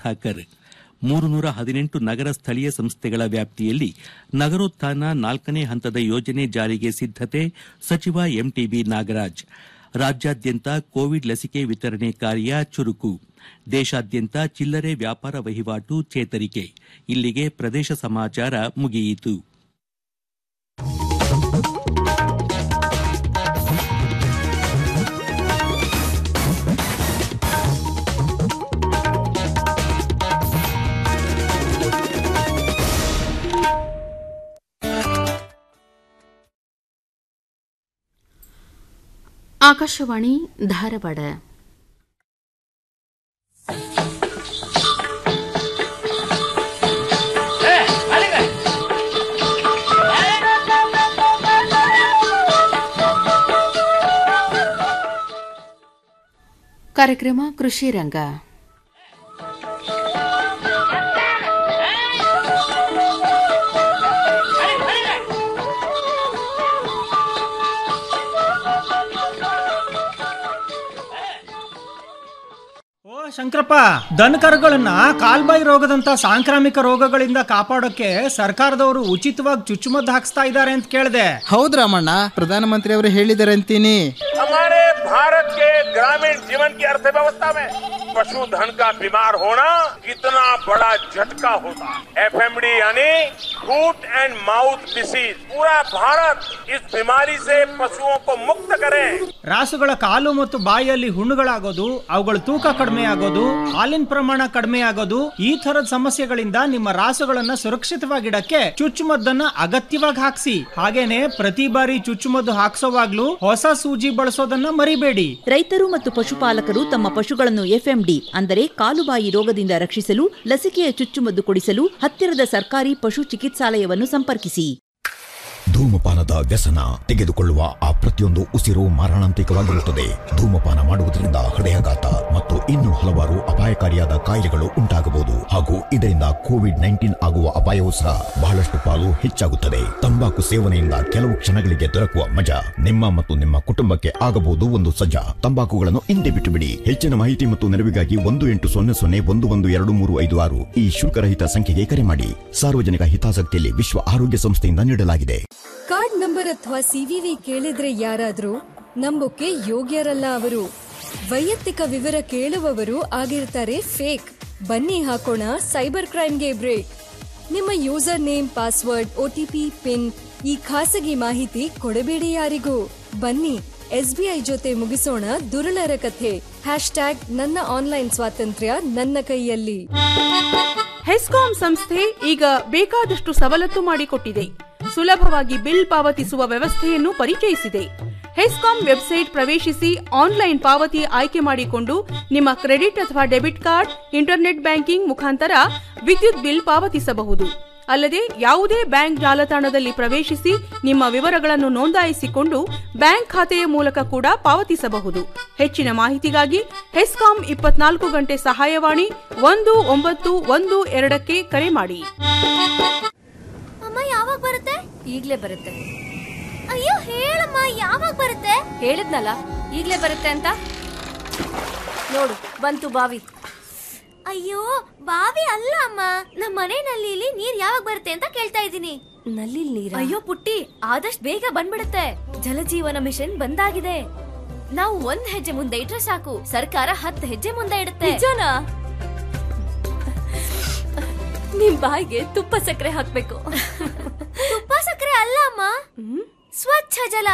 ಸುಧಾಕರ್ ಮೂರುನೂರ ಹದಿನೆಂಟು ನಗರ ಸ್ಥಳೀಯ ಸಂಸ್ಥೆಗಳ ವ್ಯಾಪ್ತಿಯಲ್ಲಿ ನಗರೋತ್ಥಾನ ನಾಲ್ಕನೇ ಹಂತದ ಯೋಜನೆ ಜಾರಿಗೆ ಸಿದ್ದತೆ ಸಚಿವ ಎಂಟಿಬಿ ನಾಗರಾಜ್ ರಾಜ್ಯಾದ್ಯಂತ ಕೋವಿಡ್ ಲಸಿಕೆ ವಿತರಣೆ ಕಾರ್ಯ ಚುರುಕು ದೇಶಾದ್ಯಂತ ಚಿಲ್ಲರೆ ವ್ಯಾಪಾರ ವಹಿವಾಟು ಚೇತರಿಕೆ ಇಲ್ಲಿಗೆ ಪ್ರದೇಶ ಸಮಾಚಾರ ಮುಗಿಯಿತು ಆಕಾಶವಾಣಿ ಧಾರವಾಡ ಕಾರ್ಯಕ್ರಮ ಕೃಷಿ ರಂಗ ಓ ಶಂಕರಪ್ಪ ದನ ಕರುಗಳನ್ನ ಕಾಲ್ಬಾಯಿ ರೋಗದಂತ ಸಾಂಕ್ರಾಮಿಕ ರೋಗಗಳಿಂದ ಕಾಪಾಡೋಕೆ ಸರ್ಕಾರದವರು ಉಚಿತವಾಗಿ ಚುಚ್ಚುಮದ್ದು ಹಾಕ್ಸ್ತಾ ಇದ್ದಾರೆ ಅಂತ ಕೇಳಿದೆ ಹೌದ್ ರಾಮಣ್ಣ ಪ್ರಧಾನಮಂತ್ರಿ ಅವರು ಹೇಳಿದ್ದಾರೆ ಅಂತೀನಿ हमारे भारत के ग्रामीण जीवन की अर्थव्यवस्था में पशुधन का बीमार होना कितना बड़ा झटका होता है एफएमडी यानी फूट एंड माउथ डिसीज पूरा भारत इस बीमारी से पशुओं को मुक्त करे ರಾಸುಗಳ ಕಾಲು ಮತ್ತು ಬಾಯಿಯಲ್ಲಿ ಹುಣ್ಣುಗಳಾಗೋದು ಅವುಗಳ ತೂಕ ಕಡಿಮೆ ಆಗೋದು ಹಾಲಿನ ಪ್ರಮಾಣ ಕಡಿಮೆ ಆಗೋದು ಈ ತರದ ಸಮಸ್ಯೆಗಳಿಂದ ನಿಮ್ಮ ರಾಸುಗಳನ್ನ ಸುರಕ್ಷಿತವಾಗಿಡಕ್ಕೆ ಚುಚ್ಚುಮದ್ದನ್ನ ಅಗತ್ಯವಾಗಿ ಹಾಕ್ಸಿ ಹಾಗೇನೆ ಪ್ರತಿ ಬಾರಿ ಚುಚ್ಚುಮದ್ದು ಹಾಕ್ಸೋವಾಗ್ಲೂ ಹೊಸ ಸೂಜಿ ಬಳಸೋದನ್ನ ಮರಿಬೇಡಿ ರೈತರು ಮತ್ತು ಪಶುಪಾಲಕರು ತಮ್ಮ ಪಶುಗಳನ್ನು ಎಫ್ಎಂಡಿ ಅಂದರೆ ಕಾಲುಬಾಯಿ ರೋಗದಿಂದ ರಕ್ಷಿಸಲು ಲಸಿಕೆಯ ಚುಚ್ಚುಮದ್ದು ಕೊಡಿಸಲು ಹತ್ತಿರದ ಸರ್ಕಾರಿ ಪಶು ಚಿಕಿತ್ಸಾಲಯವನ್ನು ಸಂಪರ್ಕಿಸಿ ಧೂಮಪಾನದ ವ್ಯಸನ ತೆಗೆದುಕೊಳ್ಳುವ ಆ ಪ್ರತಿಯೊಂದು ಉಸಿರು ಮಾರಣಾಂತಿಕವಾಗಿರುತ್ತದೆ ಧೂಮಪಾನ ಮಾಡುವುದರಿಂದ ಹೃದಯಾಘಾತ ಮತ್ತು ಇನ್ನೂ ಹಲವಾರು ಅಪಾಯಕಾರಿಯಾದ ಕಾಯಿಲೆಗಳು ಉಂಟಾಗಬಹುದು ಹಾಗೂ ಇದರಿಂದ ಕೋವಿಡ್ ನೈನ್ಟೀನ್ ಆಗುವ ಅಪಾಯವೂ ಸಹ ಬಹಳಷ್ಟು ಪಾಲು ಹೆಚ್ಚಾಗುತ್ತದೆ ತಂಬಾಕು ಸೇವನೆಯಿಂದ ಕೆಲವು ಕ್ಷಣಗಳಿಗೆ ದೊರಕುವ ಮಜಾ ನಿಮ್ಮ ಮತ್ತು ನಿಮ್ಮ ಕುಟುಂಬಕ್ಕೆ ಆಗಬಹುದು ಒಂದು ಸಜ್ಜಾ ತಂಬಾಕುಗಳನ್ನು ಹಿಂದೆ ಬಿಟ್ಟು ಬಿಡಿ ಹೆಚ್ಚಿನ ಮಾಹಿತಿ ಮತ್ತು ನೆರವಿಗಾಗಿ ಒಂದು ಎಂಟು ಸೊನ್ನೆ ಸೊನ್ನೆ ಒಂದು ಒಂದು ಎರಡು ಮೂರು ಐದು ಆರು ಈ ಶುಲ್ಕರಹಿತ ಸಂಖ್ಯೆಗೆ ಕರೆ ಮಾಡಿ ಸಾರ್ವಜನಿಕ ಹಿತಾಸಕ್ತಿಯಲ್ಲಿ ವಿಶ್ವ ಆರೋಗ್ಯ ಸಂಸ್ಥೆಯಿಂದ ನೀಡಲಾಗಿದೆ ಕಾರ್ಡ್ ನಂಬರ್ ಅಥವಾ ಸಿವಿವಿ ಕೇಳಿದ್ರೆ ಯಾರಾದ್ರೂ ನಂಬೋಕೆ ಯೋಗ್ಯರಲ್ಲ ಅವರು ವೈಯಕ್ತಿಕ ವಿವರ ಕೇಳುವವರು ಆಗಿರ್ತಾರೆ ಫೇಕ್ ಬನ್ನಿ ಹಾಕೋಣ ಸೈಬರ್ ಕ್ರೈಮ್ಗೆ ಬ್ರೇಕ್ ನಿಮ್ಮ user name password OTP PIN ಈ ಖಾಸಗಿ ಮಾಹಿತಿ ಕೊಡಬೇಡಿ ಯಾರಿಗೂ ಬನ್ನಿ ಎಸ್ಬಿಐ ಜೊತೆ ಮುಗಿಸೋಣ ದುರುಳರ ಕಥೆ ಹ್ಯಾಶ್ ಟ್ಯಾಗ್ ನನ್ನ ಆನ್ಲೈನ್ ಸ್ವಾತಂತ್ರ್ಯ ನನ್ನ ಕೈಯಲ್ಲಿ ಹೆಸ್ಕಾಂ ಸಂಸ್ಥೆ ಈಗ ಬೇಕಾದಷ್ಟು ಸವಲತ್ತು ಮಾಡಿಕೊಟ್ಟಿದೆ ಸುಲಭವಾಗಿ ಬಿಲ್ ಪಾವತಿಸುವ ವ್ಯವಸ್ಥೆಯನ್ನು ಪರಿಚಯಿಸಿದೆ ಹೆಸ್ಕಾಂ ವೆಬ್ಸೈಟ್ ಪ್ರವೇಶಿಸಿ ಆನ್ಲೈನ್ ಪಾವತಿ ಆಯ್ಕೆ ಮಾಡಿಕೊಂಡು ನಿಮ್ಮ ಕ್ರೆಡಿಟ್ ಅಥವಾ ಡೆಬಿಟ್ ಕಾರ್ಡ್ ಇಂಟರ್ನೆಟ್ ಬ್ಯಾಂಕಿಂಗ್ ಮುಖಾಂತರ ವಿದ್ಯುತ್ ಬಿಲ್ ಪಾವತಿಸಬಹುದು ಅಲ್ಲದೆ ಯಾವುದೇ ಬ್ಯಾಂಕ್ ಜಾಲತಾಣದಲ್ಲಿ ಪ್ರವೇಶಿಸಿ ನಿಮ್ಮ ವಿವರಗಳನ್ನು ನೋಂದಾಯಿಸಿಕೊಂಡು ಬ್ಯಾಂಕ್ ಖಾತೆಯ ಮೂಲಕ ಕೂಡ ಪಾವತಿಸಬಹುದು ಹೆಚ್ಚಿನ ಮಾಹಿತಿಗಾಗಿ ಹೆಸ್ಕಾಂ ಇಪ್ಪತ್ನಾಲ್ಕು ಗಂಟೆ ಸಹಾಯವಾಣಿ ಒಂದು ಒಂಬತ್ತು ಒಂದು ಎರಡಕ್ಕೆ ಕರೆ ಮಾಡಿ ಅಮ್ಮ ಯಾವಾಗ ಬರುತ್ತೆ ಈಗ್ಲೇ ಬರುತ್ತೆ ಅಯ್ಯೋ ಹೇಳಮ್ಮ ಯಾವಾಗ ಬರುತ್ತೆ ಹೇಳಿದ್ನಲ್ಲ ಈಗ್ಲೇ ಬರುತ್ತೆ ಅಂತ ನೋಡು ಬಂತು ಬಾವಿ ಅಯ್ಯೋ ಬಾವಿ ಅಲ್ಲ ಅಮ್ಮ ನಮ್ಮ ಮನೆ ನಲ್ಲಿಲಿ ನೀರ್ ಯಾವಾಗ ಬರುತ್ತೆ ಅಂತ ಕೇಳ್ತಾ ಇದ್ದೀನಿ ನಲ್ಲಿ ನೀರ್ ಅಯ್ಯೋ ಪುಟ್ಟಿ ಆದಷ್ಟು ಬೇಗ ಬಂದ್ಬಿಡುತ್ತೆ ಜಲಜೀವನ ಮಿಷನ್ ಬಂದಾಗಿದೆ ನಾವು ಒಂದ್ ಹೆಜ್ಜೆ ಮುಂದೆ ಇಟ್ರೆ ಸಾಕು ಸರ್ಕಾರ ಹತ್ತು ಹೆಜ್ಜೆ ಮುಂದೆ ಇಡುತ್ತೆ ನಿಜನಾ ನಿಮ್ ಬಾಯಿಗೆ ತುಪ್ಪ ಸಕ್ಕರೆ ಹಾಕ್ಬೇಕು ತುಪ್ಪ ಸಕ್ಕರೆ ಅಲ್ಲ ಅಮ್ಮ ಸ್ವಚ್ಛ ಜಲ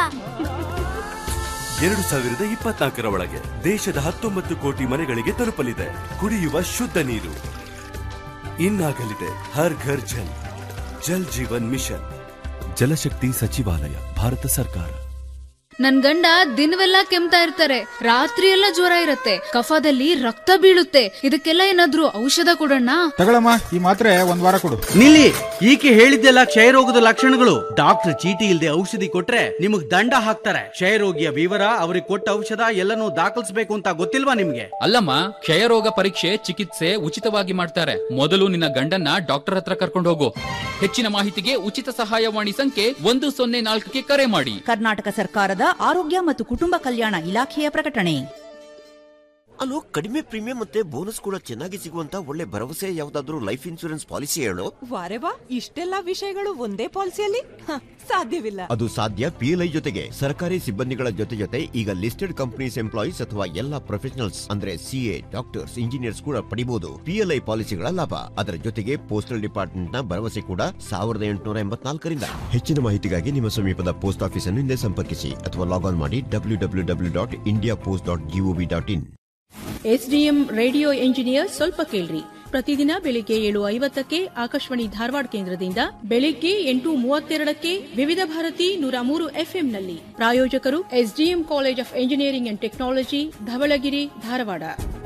ಎರಡು ಸಾವಿರದ ಇಪ್ಪತ್ನಾಲ್ಕರ ಒಳಗೆ ದೇಶದ ಹತ್ತೊಂಬತ್ತು ಕೋಟಿ ಮನೆಗಳಿಗೆ ತಲುಪಲಿದೆ ಕುಡಿಯುವ ಶುದ್ಧ ನೀರು ಇನ್ನಾಗಲಿದೆ ಹರ್ ಘರ್ ಜಲ್ ಜಲ್ ಜೀವನ್ ಮಿಷನ್ ಜಲಶಕ್ತಿ ಸಚಿವಾಲಯ ಭಾರತ ಸರ್ಕಾರ ನನ್ ಗಂಡ ದಿನವೆಲ್ಲ ಕೆಮ್ತಾ ಇರ್ತಾರೆ ರಾತ್ರಿ ಎಲ್ಲ ಜ್ವರ ಇರತ್ತೆ ಕಫದಲ್ಲಿ ರಕ್ತ ಬೀಳುತ್ತೆ ಇದಕ್ಕೆಲ್ಲ ಏನಾದ್ರೂ ಔಷಧ ಕೊಡೋಣ ತಗೊಳಮ್ಮ ಈ ಮಾತ್ರೆ ಒಂದ್ ವಾರ ಕೊಡು ನಿಲ್ಲಿ ಈಕೆ ಹೇಳಿದ್ದೆಲ್ಲ ಕ್ಷಯರೋಗದ ಲಕ್ಷಣಗಳು ಡಾಕ್ಟರ್ ಚೀಟಿ ಇಲ್ಲದೆ ಔಷಧಿ ಕೊಟ್ರೆ ನಿಮಗ್ ದಂಡ ಹಾಕ್ತಾರೆ ಕ್ಷಯರೋಗಿಯ ವಿವರ ಅವ್ರಿಗೆ ಕೊಟ್ಟ ಔಷಧ ಎಲ್ಲನೂ ದಾಖಲಿಸಬೇಕು ಅಂತ ಗೊತ್ತಿಲ್ವಾ ನಿಮ್ಗೆ ಅಲ್ಲಮ್ಮ ಕ್ಷಯರೋಗ ಪರೀಕ್ಷೆ ಚಿಕಿತ್ಸೆ ಉಚಿತವಾಗಿ ಮಾಡ್ತಾರೆ ಮೊದಲು ನಿನ್ನ ಗಂಡನ್ನ ಡಾಕ್ಟರ್ ಹತ್ರ ಕರ್ಕೊಂಡು ಹೋಗು ಹೆಚ್ಚಿನ ಮಾಹಿತಿಗೆ ಉಚಿತ ಸಹಾಯವಾಣಿ ಸಂಖ್ಯೆ ಒಂದು ಸೊನ್ನೆ ನಾಲ್ಕಕ್ಕೆ ಕರೆ ಮಾಡಿ ಕರ್ನಾಟಕ ಸರ್ಕಾರದ ಆರೋಗ್ಯ ಮತ್ತು ಕುಟುಂಬ ಕಲ್ಯಾಣ ಇಲಾಖೆಯ ಪ್ರಕಟಣೆ ಅಲ್ಲೋ ಕಡಿಮೆ ಪ್ರೀಮಿಯಂ ಮತ್ತೆ ಬೋನಸ್ ಕೂಡ ಚೆನ್ನಾಗಿ ಸಿಗುವಂತ ಒಳ್ಳೆ ಭರವಸೆ ಯಾವ್ದಾದ್ರು ಲೈಫ್ ಇನ್ಶೂರೆನ್ಸ್ ಪಾಲಿಸಿ ಹೇಳು ವಾರೆ ವಾ ಇಷ್ಟೆಲ್ಲ ವಿಷಯಗಳು ಒಂದೇ ಪಾಲಿಸಿಯಲ್ಲಿ ಹ, ಸಾಧ್ಯವಿಲ್ಲ ಅದು ಸಾಧ್ಯ ಪಿಎಲ್ಐ ಜೊತೆಗೆ ಸರ್ಕಾರಿ ಸಿಬ್ಬಂದಿಗಳ ಜೊತೆ ಜೊತೆ ಈಗ ಲಿಸ್ಟೆಡ್ ಕಂಪನೀಸ್ ಎಂಪ್ಲಾಯೀಸ್ ಅಥವಾ ಎಲ್ಲಾ ಪ್ರೊಫೆಷನಲ್ಸ್ ಅಂದ್ರೆ ಸಿಎ ಡಾಕ್ಟರ್ಸ್ ಇಂಜಿನಿಯರ್ಸ್ ಕೂಡ ಪಡಿಬಹುದು ಪಿಎಲ್ಐ ಪಾಲಿಸಿಗಳ ಲಾಭ ಅದರ ಜೊತೆಗೆ ಪೋಸ್ಟಲ್ ಡಿಪಾರ್ಟ್ಮೆಂಟ್ ನ ಭರವಸೆ ಕೂಡ ಸಾವಿರದ ಎಂಟುನೂರ ಎಂಬತ್ನಾಲ್ಕರಿಂದ ಹೆಚ್ಚಿನ ಮಾಹಿತಿಗಾಗಿ ನಿಮ್ಮ ಸಮೀಪದ ಪೋಸ್ಟ್ ಆಫೀಸ್ ಅನ್ನು ಹಿಂದೆ ಸಂಪರ್ಕಿಸಿ ಅಥವಾ ಲಾಗ್ ಆನ್ ಮಾಡಿ W W W dot India post dot G O V dot in S D M radio engineer ಸ್ವಲ್ಪ ಕೇಳ್ರಿ ಪ್ರತಿದಿನ ಬೆಳಿಗ್ಗೆ ಏಳು ಐವತ್ತಕ್ಕೆ ಆಕಾಶವಾಣಿ ಧಾರವಾಡ ಕೇಂದ್ರದಿಂದ ಬೆಳಿಗ್ಗೆ ಎಂಟು ಮೂವತ್ತೆರಡಕ್ಕೆ ವಿವಿಧ ಭಾರತಿ ನೂರ ಮೂರು ಎಫ್ಎಂನಲ್ಲಿ ಪ್ರಾಯೋಜಕರು S D M college of engineering and technology Dhavalagiri Dharwad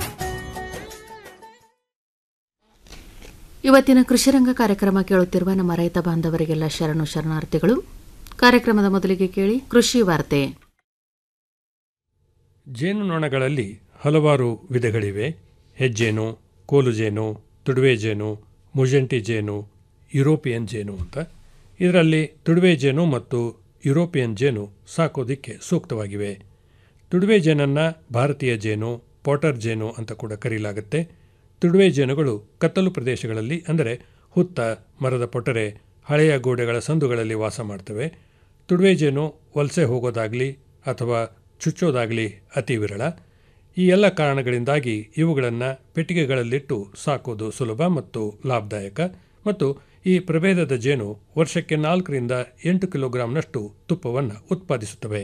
ಇವತ್ತಿನ ಕೃಷಿರಂಗ ಕಾರ್ಯಕ್ರಮ ಕೇಳುತ್ತಿರುವ ನಮ್ಮ ರೈತ ಬಾಂಧವರಿಗೆಲ್ಲ ಶರಣು ಶರಣಾರ್ಥಿಗಳು ಕಾರ್ಯಕ್ರಮದ ಮೊದಲಿಗೆ ಕೇಳಿ ಕೃಷಿ ವಾರ್ತೆ ಜೇನುನೊಣಗಳಲ್ಲಿ ಹಲವಾರು ವಿಧಗಳಿವೆ ಹೆಜ್ಜೇನು ಕೋಲು ಜೇನು ತುಡುವೆ ಜೇನು ಮುಜೆಂಟಿ ಜೇನು ಯುರೋಪಿಯನ್ ಜೇನು ಅಂತ ಇದರಲ್ಲಿ ತುಡುವೆ ಜೇನು ಮತ್ತು ಯುರೋಪಿಯನ್ ಜೇನು ಸಾಕೋದಿಕ್ಕೆ ಸೂಕ್ತವಾಗಿವೆ ತುಡುವೆ ಜೇನನ್ನು ಭಾರತೀಯ ಜೇನು ಪಾಟರ್ ಜೇನು ಅಂತ ಕೂಡ ಕರೆಯಲಾಗುತ್ತೆ ತುಡುವೆ ಜೇನುಗಳು ಕತ್ತಲು ಪ್ರದೇಶಗಳಲ್ಲಿ ಅಂದರೆ ಹುತ್ತ ಮರದ ಪೊಟರೆ ಹಳೆಯ ಗೋಡೆಗಳ ಸಂದುಗಳಲ್ಲಿ ವಾಸ ಮಾಡ್ತವೆ ತುಡುವೆ ಜೇನು ವಲಸೆ ಹೋಗೋದಾಗಲಿ ಅಥವಾ ಚುಚ್ಚೋದಾಗಲಿ ಅತಿ ವಿರಳ ಈ ಎಲ್ಲ ಕಾರಣಗಳಿಂದಾಗಿ ಇವುಗಳನ್ನು ಪೆಟ್ಟಿಗೆಗಳಲ್ಲಿಟ್ಟು ಸಾಕೋದು ಸುಲಭ ಮತ್ತು ಲಾಭದಾಯಕ ಮತ್ತು ಈ ಪ್ರಭೇದದ ಜೇನು ವರ್ಷಕ್ಕೆ ನಾಲ್ಕರಿಂದ ಎಂಟು ಕಿಲೋಗ್ರಾಂನಷ್ಟು ತುಪ್ಪವನ್ನು ಉತ್ಪಾದಿಸುತ್ತವೆ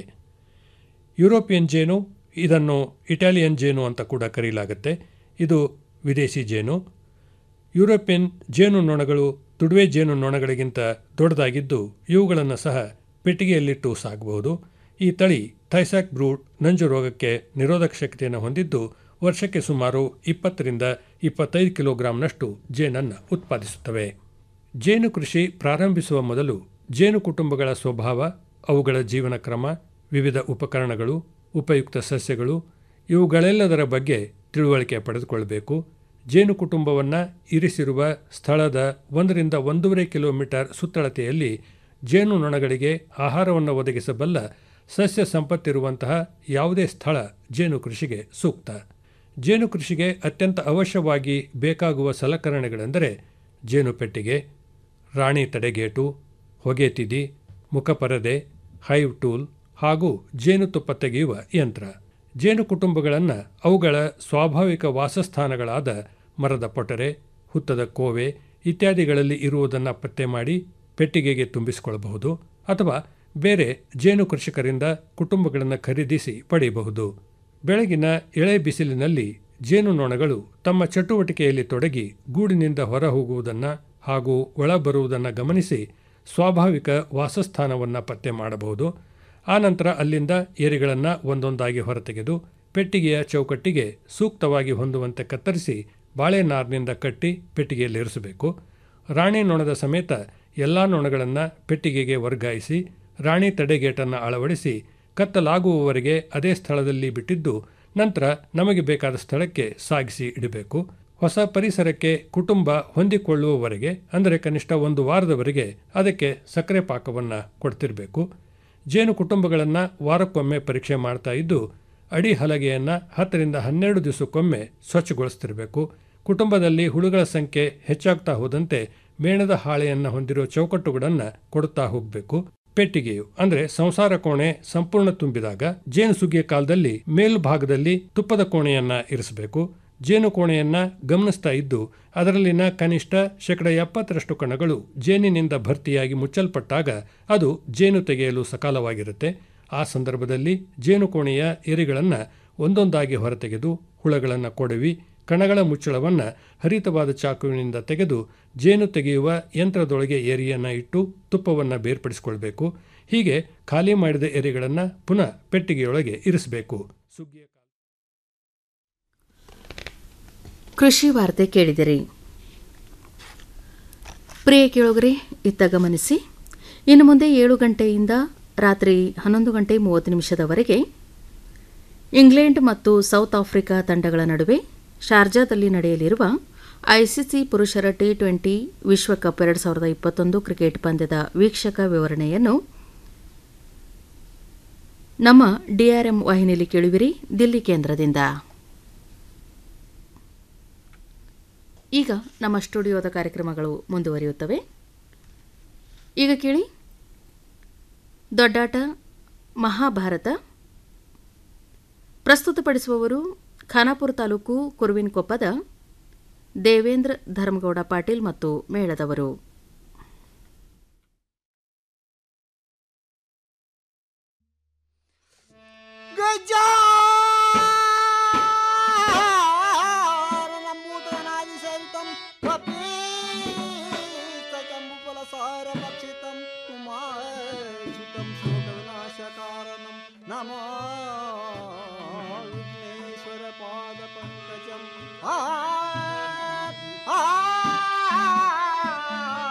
ಯುರೋಪಿಯನ್ ಜೇನು ಇದನ್ನು ಇಟಾಲಿಯನ್ ಜೇನು ಅಂತ ಕೂಡ ಕರೆಯಲಾಗುತ್ತೆ ಇದು ವಿದೇಶಿ ಜೇನು ಯುರೋಪಿಯನ್ ಜೇನು ನೊಣಗಳು ತುಡುವೆ ಜೇನು ನೊಣಗಳಿಗಿಂತ ದೊಡ್ಡದಾಗಿದ್ದು ಇವುಗಳನ್ನು ಸಹ ಪೆಟ್ಟಿಗೆಯಲ್ಲಿಟ್ಟು ಸಾಕಬಹುದು ಈ ತಳಿ ಥೈಸಾಕ್ ಬ್ರೂಡ್ ನಂಜು ರೋಗಕ್ಕೆ ನಿರೋಧಕ ಶಕ್ತಿಯನ್ನು ಹೊಂದಿದ್ದು ವರ್ಷಕ್ಕೆ ಸುಮಾರು ಇಪ್ಪತ್ತರಿಂದ ಇಪ್ಪತ್ತೈದು ಕಿಲೋಗ್ರಾಂನಷ್ಟು ಜೇನನ್ನು ಉತ್ಪಾದಿಸುತ್ತವೆ ಜೇನು ಕೃಷಿ ಪ್ರಾರಂಭಿಸುವ ಮೊದಲು ಜೇನು ಕುಟುಂಬಗಳ ಸ್ವಭಾವ ಅವುಗಳ ಜೀವನ ಕ್ರಮ ವಿವಿಧ ಉಪಕರಣಗಳು ಉಪಯುಕ್ತ ಸಸ್ಯಗಳು ಇವುಗಳೆಲ್ಲದರ ಬಗ್ಗೆ ತಿಳುವಳಿಕೆ ಪಡೆದುಕೊಳ್ಳಬೇಕು ಜೇನು ಕುಟುಂಬವನ್ನು ಇರಿಸಿರುವ ಸ್ಥಳದ ಒಂದರಿಂದ ಒಂದೂವರೆ ಕಿಲೋಮೀಟರ್ ಸುತ್ತಳತೆಯಲ್ಲಿ ಜೇನು ನೊಣಗಳಿಗೆ ಆಹಾರವನ್ನು ಒದಗಿಸಬಲ್ಲ ಸಸ್ಯ ಸಂಪತ್ತಿರುವಂತಹ ಯಾವುದೇ ಸ್ಥಳ ಜೇನು ಕೃಷಿಗೆ ಸೂಕ್ತ ಜೇನು ಕೃಷಿಗೆ ಅತ್ಯಂತ ಅವಶ್ಯವಾಗಿ ಬೇಕಾಗುವ ಸಲಕರಣೆಗಳೆಂದರೆ ಜೇನು ಪೆಟ್ಟಿಗೆ ರಾಣಿ ತಡೆಗೇಟು ಹೊಗೆ ತಿದಿ ಮುಖಪರದೆ ಹೈವ್ ಟೂಲ್ ಹಾಗೂ ಜೇನುತುಪ್ಪ ತೆಗೆಯುವ ಯಂತ್ರ ಜೇನು ಕುಟುಂಬಗಳನ್ನು ಅವುಗಳ ಸ್ವಾಭಾವಿಕ ವಾಸಸ್ಥಾನಗಳಾದ ಮರದ ಪೊಟರೆ ಹುತ್ತದ ಕೋವೆ ಇತ್ಯಾದಿಗಳಲ್ಲಿ ಇರುವುದನ್ನು ಪತ್ತೆ ಮಾಡಿ ಪೆಟ್ಟಿಗೆಗೆ ತುಂಬಿಸಿಕೊಳ್ಳಬಹುದು ಅಥವಾ ಬೇರೆ ಜೇನು ಕೃಷಿಕರಿಂದ ಕುಟುಂಬಗಳನ್ನು ಖರೀದಿಸಿ ಪಡೆಯಬಹುದು ಬೆಳಗಿನ ಎಳೆ ಬಿಸಿಲಿನಲ್ಲಿ ಜೇನು ನೊಣಗಳು ತಮ್ಮ ಚಟುವಟಿಕೆಯಲ್ಲಿ ತೊಡಗಿ ಗೂಡಿನಿಂದ ಹೊರ ಹೋಗುವುದನ್ನು ಹಾಗೂ ಒಳ ಬರುವುದನ್ನು ಗಮನಿಸಿ ಸ್ವಾಭಾವಿಕ ವಾಸಸ್ಥಾನವನ್ನು ಪತ್ತೆ ಮಾಡಬಹುದು ಆನಂತರ ಅಲ್ಲಿಂದ ಏರಿಗಳನ್ನು ಒಂದೊಂದಾಗಿ ಹೊರತೆಗೆದು ಪೆಟ್ಟಿಗೆಯ ಚೌಕಟ್ಟಿಗೆ ಸೂಕ್ತವಾಗಿ ಹೊಂದುವಂತೆ ಕತ್ತರಿಸಿ ಬಾಳೆನಾರಿನಿಂದ ಕಟ್ಟಿ ಪೆಟ್ಟಿಗೆಯಲ್ಲಿರಿಸಬೇಕು ರಾಣಿ ನೊಣದ ಸಮೇತ ಎಲ್ಲ ನೊಣಗಳನ್ನು ಪೆಟ್ಟಿಗೆಗೆ ವರ್ಗಾಯಿಸಿ ರಾಣಿ ತಡೆಗೇಟನ್ನು ಅಳವಡಿಸಿ ಕತ್ತಲಾಗುವವರೆಗೆ ಅದೇ ಸ್ಥಳದಲ್ಲಿ ಬಿಟ್ಟಿದ್ದು ನಂತರ ನಮಗೆ ಬೇಕಾದ ಸ್ಥಳಕ್ಕೆ ಸಾಗಿಸಿ ಇಡಬೇಕು ಹೊಸ ಪರಿಸರಕ್ಕೆ ಕುಟುಂಬ ಹೊಂದಿಕೊಳ್ಳುವವರೆಗೆ ಅಂದರೆ ಕನಿಷ್ಠ ಒಂದು ವಾರದವರೆಗೆ ಅದಕ್ಕೆ ಸಕ್ಕರೆ ಪಾಕವನ್ನು ಕೊಡ್ತಿರಬೇಕು ಜೇನು ಕುಟುಂಬಗಳನ್ನು ವಾರಕ್ಕೊಮ್ಮೆ ಪರೀಕ್ಷೆ ಮಾಡ್ತಾ ಇದ್ದು ಅಡಿ ಹಲಗೆಯನ್ನು ಹತ್ತರಿಂದ ಹನ್ನೆರಡು ದಿವಸಕ್ಕೊಮ್ಮೆ ಸ್ವಚ್ಛಗೊಳಿಸ್ತಿರಬೇಕು ಕುಟುಂಬದಲ್ಲಿ ಹುಳುಗಳ ಸಂಖ್ಯೆ ಹೆಚ್ಚಾಗ್ತಾ ಹೋದಂತೆ ಮೇಣದ ಹಾಳೆಯನ್ನು ಹೊಂದಿರೋ ಚೌಕಟ್ಟುಗಳನ್ನು ಕೊಡುತ್ತಾ ಹೋಗಬೇಕು ಪೆಟ್ಟಿಗೆಯು ಅಂದರೆ ಸಂಸಾರ ಕೋಣೆ ಸಂಪೂರ್ಣ ತುಂಬಿದಾಗ ಜೇನು ಸುಗ್ಗಿಯ ಕಾಲದಲ್ಲಿ ಮೇಲ್ಭಾಗದಲ್ಲಿ ತುಪ್ಪದ ಕೋಣೆಯನ್ನ ಇರಿಸಬೇಕು ಜೇನು ಕೋಣೆಯನ್ನ ಗಮನಿಸ್ತಾ ಇದ್ದು ಅದರಲ್ಲಿನ ಕನಿಷ್ಠ ಶೇಕಡ ಎಪ್ಪತ್ತರಷ್ಟು ಕಣಗಳು ಜೇನಿನಿಂದ ಭರ್ತಿಯಾಗಿ ಮುಚ್ಚಲ್ಪಟ್ಟಾಗ ಅದು ಜೇನು ತೆಗೆಯಲು ಸಕಾಲವಾಗಿರುತ್ತೆ ಆ ಸಂದರ್ಭದಲ್ಲಿ ಜೇನು ಕೋಣೆಯ ಎರಿಗಳನ್ನು ಒಂದೊಂದಾಗಿ ಹೊರತೆಗೆದು ಹುಳಗಳನ್ನು ಕೊಡವಿ ಕಣಗಳ ಮುಚ್ಚಳವನ್ನು ಹರಿತವಾದ ಚಾಕುವಿನಿಂದ ತೆಗೆದು ಜೇನು ತೆಗೆಯುವ ಯಂತ್ರದೊಳಗೆ ಏರಿಯನ್ನು ಇಟ್ಟು ತುಪ್ಪವನ್ನು ಬೇರ್ಪಡಿಸಿಕೊಳ್ಬೇಕು ಹೀಗೆ ಖಾಲಿ ಮಾಡಿದ ಎರೆಗಳನ್ನು ಪುನಃ ಪೆಟ್ಟಿಗೆಯೊಳಗೆ ಇರಿಸಬೇಕು ಸುಗ್ಗಿಯ ಕೃಷಿ ವಾರ್ತೆ ಕೇಳಿದಿರಿ ಪ್ರಿಯ ಕೇಳುಗರೆ ಇತ್ತ ಗಮನಿಸಿ ಇನ್ನು ಮುಂದೆ ಏಳು ಗಂಟೆಯಿಂದ ರಾತ್ರಿ ಹನ್ನೊಂದು ಗಂಟೆ ಮೂವತ್ತು ನಿಮಿಷದವರೆಗೆ ಇಂಗ್ಲೆಂಡ್ ಮತ್ತು ಸೌತ್ ಆಫ್ರಿಕಾ ತಂಡಗಳ ನಡುವೆ ಶಾರ್ಜಾದಲ್ಲಿ ನಡೆಯಲಿರುವ ಐಸಿಸಿ ಪುರುಷರ ಟಿ ಟ್ವೆಂಟಿ ವಿಶ್ವಕಪ್ ಎರಡು ಸಾವಿರದ ಇಪ್ಪತ್ತೊಂದು ಕ್ರಿಕೆಟ್ ಪಂದ್ಯದ ವೀಕ್ಷಕ ವಿವರಣೆಯನ್ನು ನಮ್ಮ ಡಿಆರ್ಎಂ ವಾಹಿನಿಯಲ್ಲಿ ಕೇಳುವಿರಿ ದಿಲ್ಲಿ ಕೇಂದ್ರದಿಂದ ಈಗ ನಮ್ಮ ಸ್ಟುಡಿಯೋದ ಕಾರ್ಯಕ್ರಮಗಳು ಮುಂದುವರಿಯುತ್ತವೆ ಈಗ ಕೇಳಿ ದೊಡ್ಡಾಟ ಮಹಾಭಾರತ ಪ್ರಸ್ತುತಪಡಿಸುವವರು ಖಾನಾಪುರ ತಾಲೂಕು ಕುರುವಿನಕೊಪ್ಪದ ದೇವೇಂದ್ರ ಧರ್ಮಗೌಡ ಪಾಟೀಲ್ ಮತ್ತು ಮೇಳದವರು గజారణమూతనాదిశంతం కపీతకంబుఫలసారభక్షితం ఉమాశుతం శోకవినాశకారణం నమో విఘ్నేశ్వర పాద పంకజం ఆ ఆ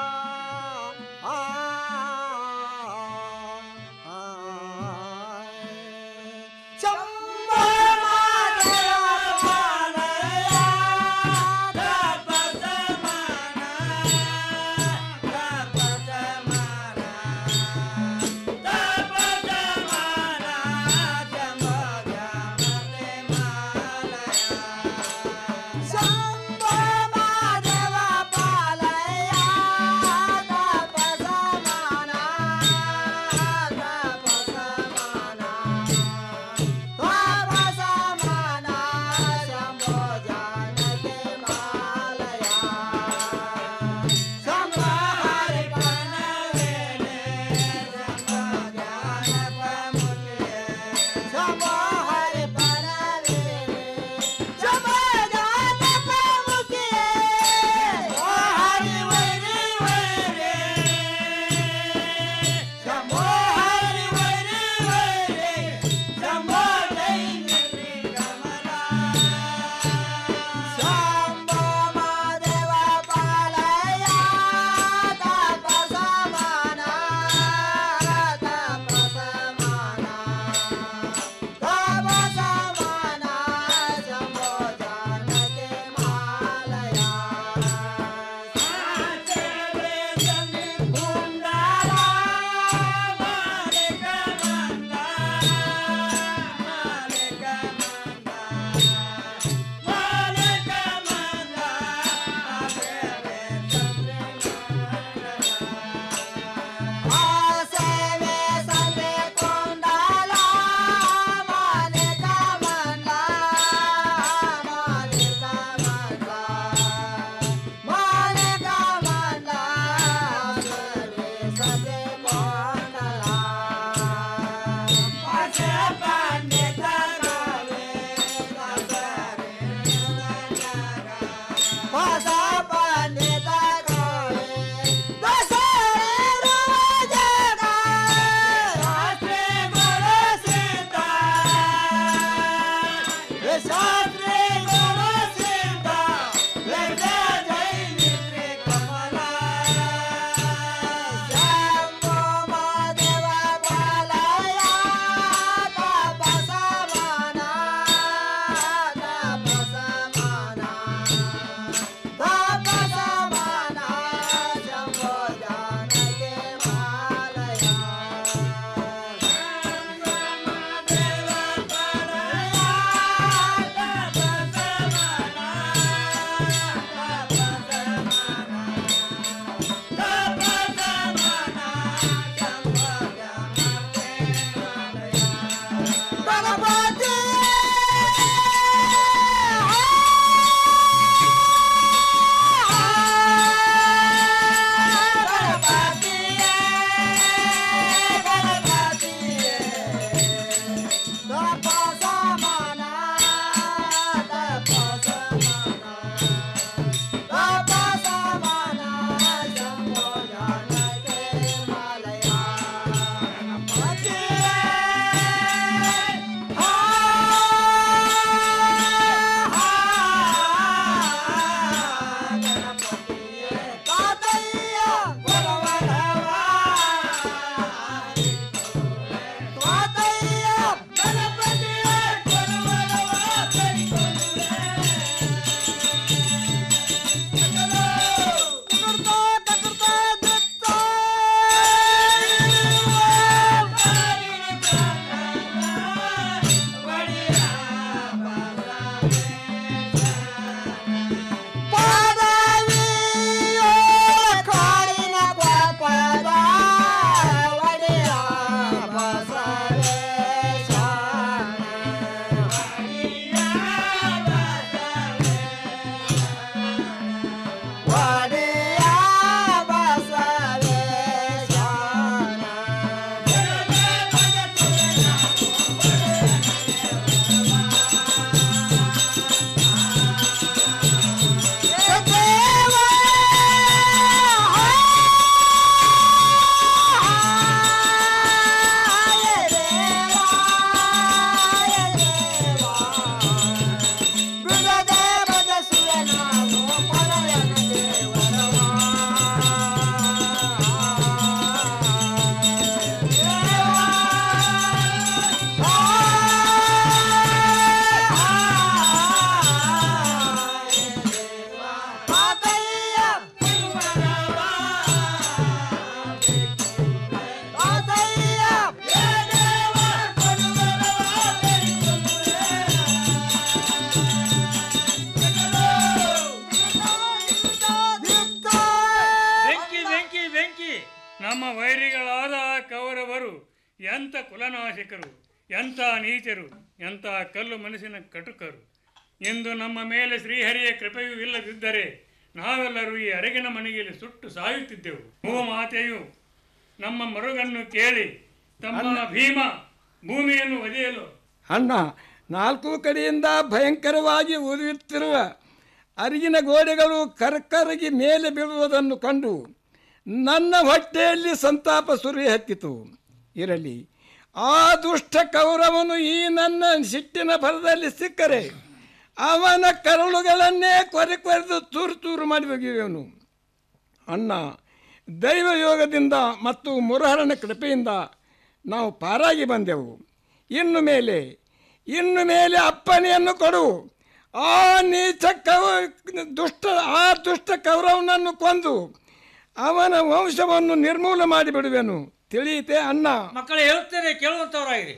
ನಮ್ಮ ವೈರಿಗಳಾದ ಕೌರವರು ಎಂಥ ಕುಲನಾಶಕರು ಎಂಥ ನೀಚರು ಎಂಥ ಕಲ್ಲು ಮನಸ್ಸಿನ ಕಟುಕರು ಇಂದು ನಮ್ಮ ಮೇಲೆ ಶ್ರೀಹರಿಯ ಕೃಪೆಯೂ ಇಲ್ಲದಿದ್ದರೆ ನಾವೆಲ್ಲರೂ ಈ ಅರಗಿನ ಮನೆಯಲ್ಲಿ ಸುಟ್ಟು ಸಾಯುತ್ತಿದ್ದೆವು ಭೂಮಾತೆಯು ನಮ್ಮ ಮರುಗನ್ನು ಕೇಳಿ ತಮ್ಮ ಭೀಮ ಭೂಮಿಯನ್ನು ಒದೆಯಲು ಅಣ್ಣ ನಾಲ್ಕು ಕಡೆಯಿಂದ ಭಯಂಕರವಾಗಿ ಉರಿಯುತ್ತಿರುವ ಅರಿಗಿನ ಗೋಡೆಗಳು ಕರ್ಕರಗಿ ಮೇಲೆ ಬೀಳುವುದನ್ನು ಕಂಡು ನನ್ನ ಹೊಟ್ಟೆಯಲ್ಲಿ ಸಂತಾಪ ಸುರಿ ಹತ್ತಿತು ಇರಲಿ ಆ ದುಷ್ಟ ಕೌರವನು ಈ ನನ್ನ ಸಿಟ್ಟಿನ ಭರದಲ್ಲಿ ಸಿಕ್ಕರೆ ಅವನ ಕರಳುಗಳನ್ನೇ ಕೊರೆ ಕೊರೆದು ಚೂರು ಚೂರು ಮಾಡಿ ಒಗೆಯುವನು ಅಣ್ಣ ದೈವ ಯೋಗದಿಂದ ಮತ್ತು ಮುರಹರನ ಕೃಪೆಯಿಂದ ನಾವು ಪಾರಾಗಿ ಬಂದೆವು ಇನ್ನು ಮೇಲೆ ಇನ್ನು ಮೇಲೆ ಅಪ್ಪನೆಯನ್ನು ಕೊಡು ಆ ನೀಚ ಕವ ದುಷ್ಟ ಆ ದುಷ್ಟ ಕೌರವನನ್ನು ಕೊಂದು ಅವನ ವಂಶವನ್ನು ನಿರ್ಮೂಲ ಮಾಡಿಬಿಡುವೆನು ತಿಳಿಯಿತೆ ಅಣ್ಣ ಮಕ್ಕಳು ಹೇಳುತ್ತೇನೆ ಕೇಳುವಂತವರಾಗಿರಿ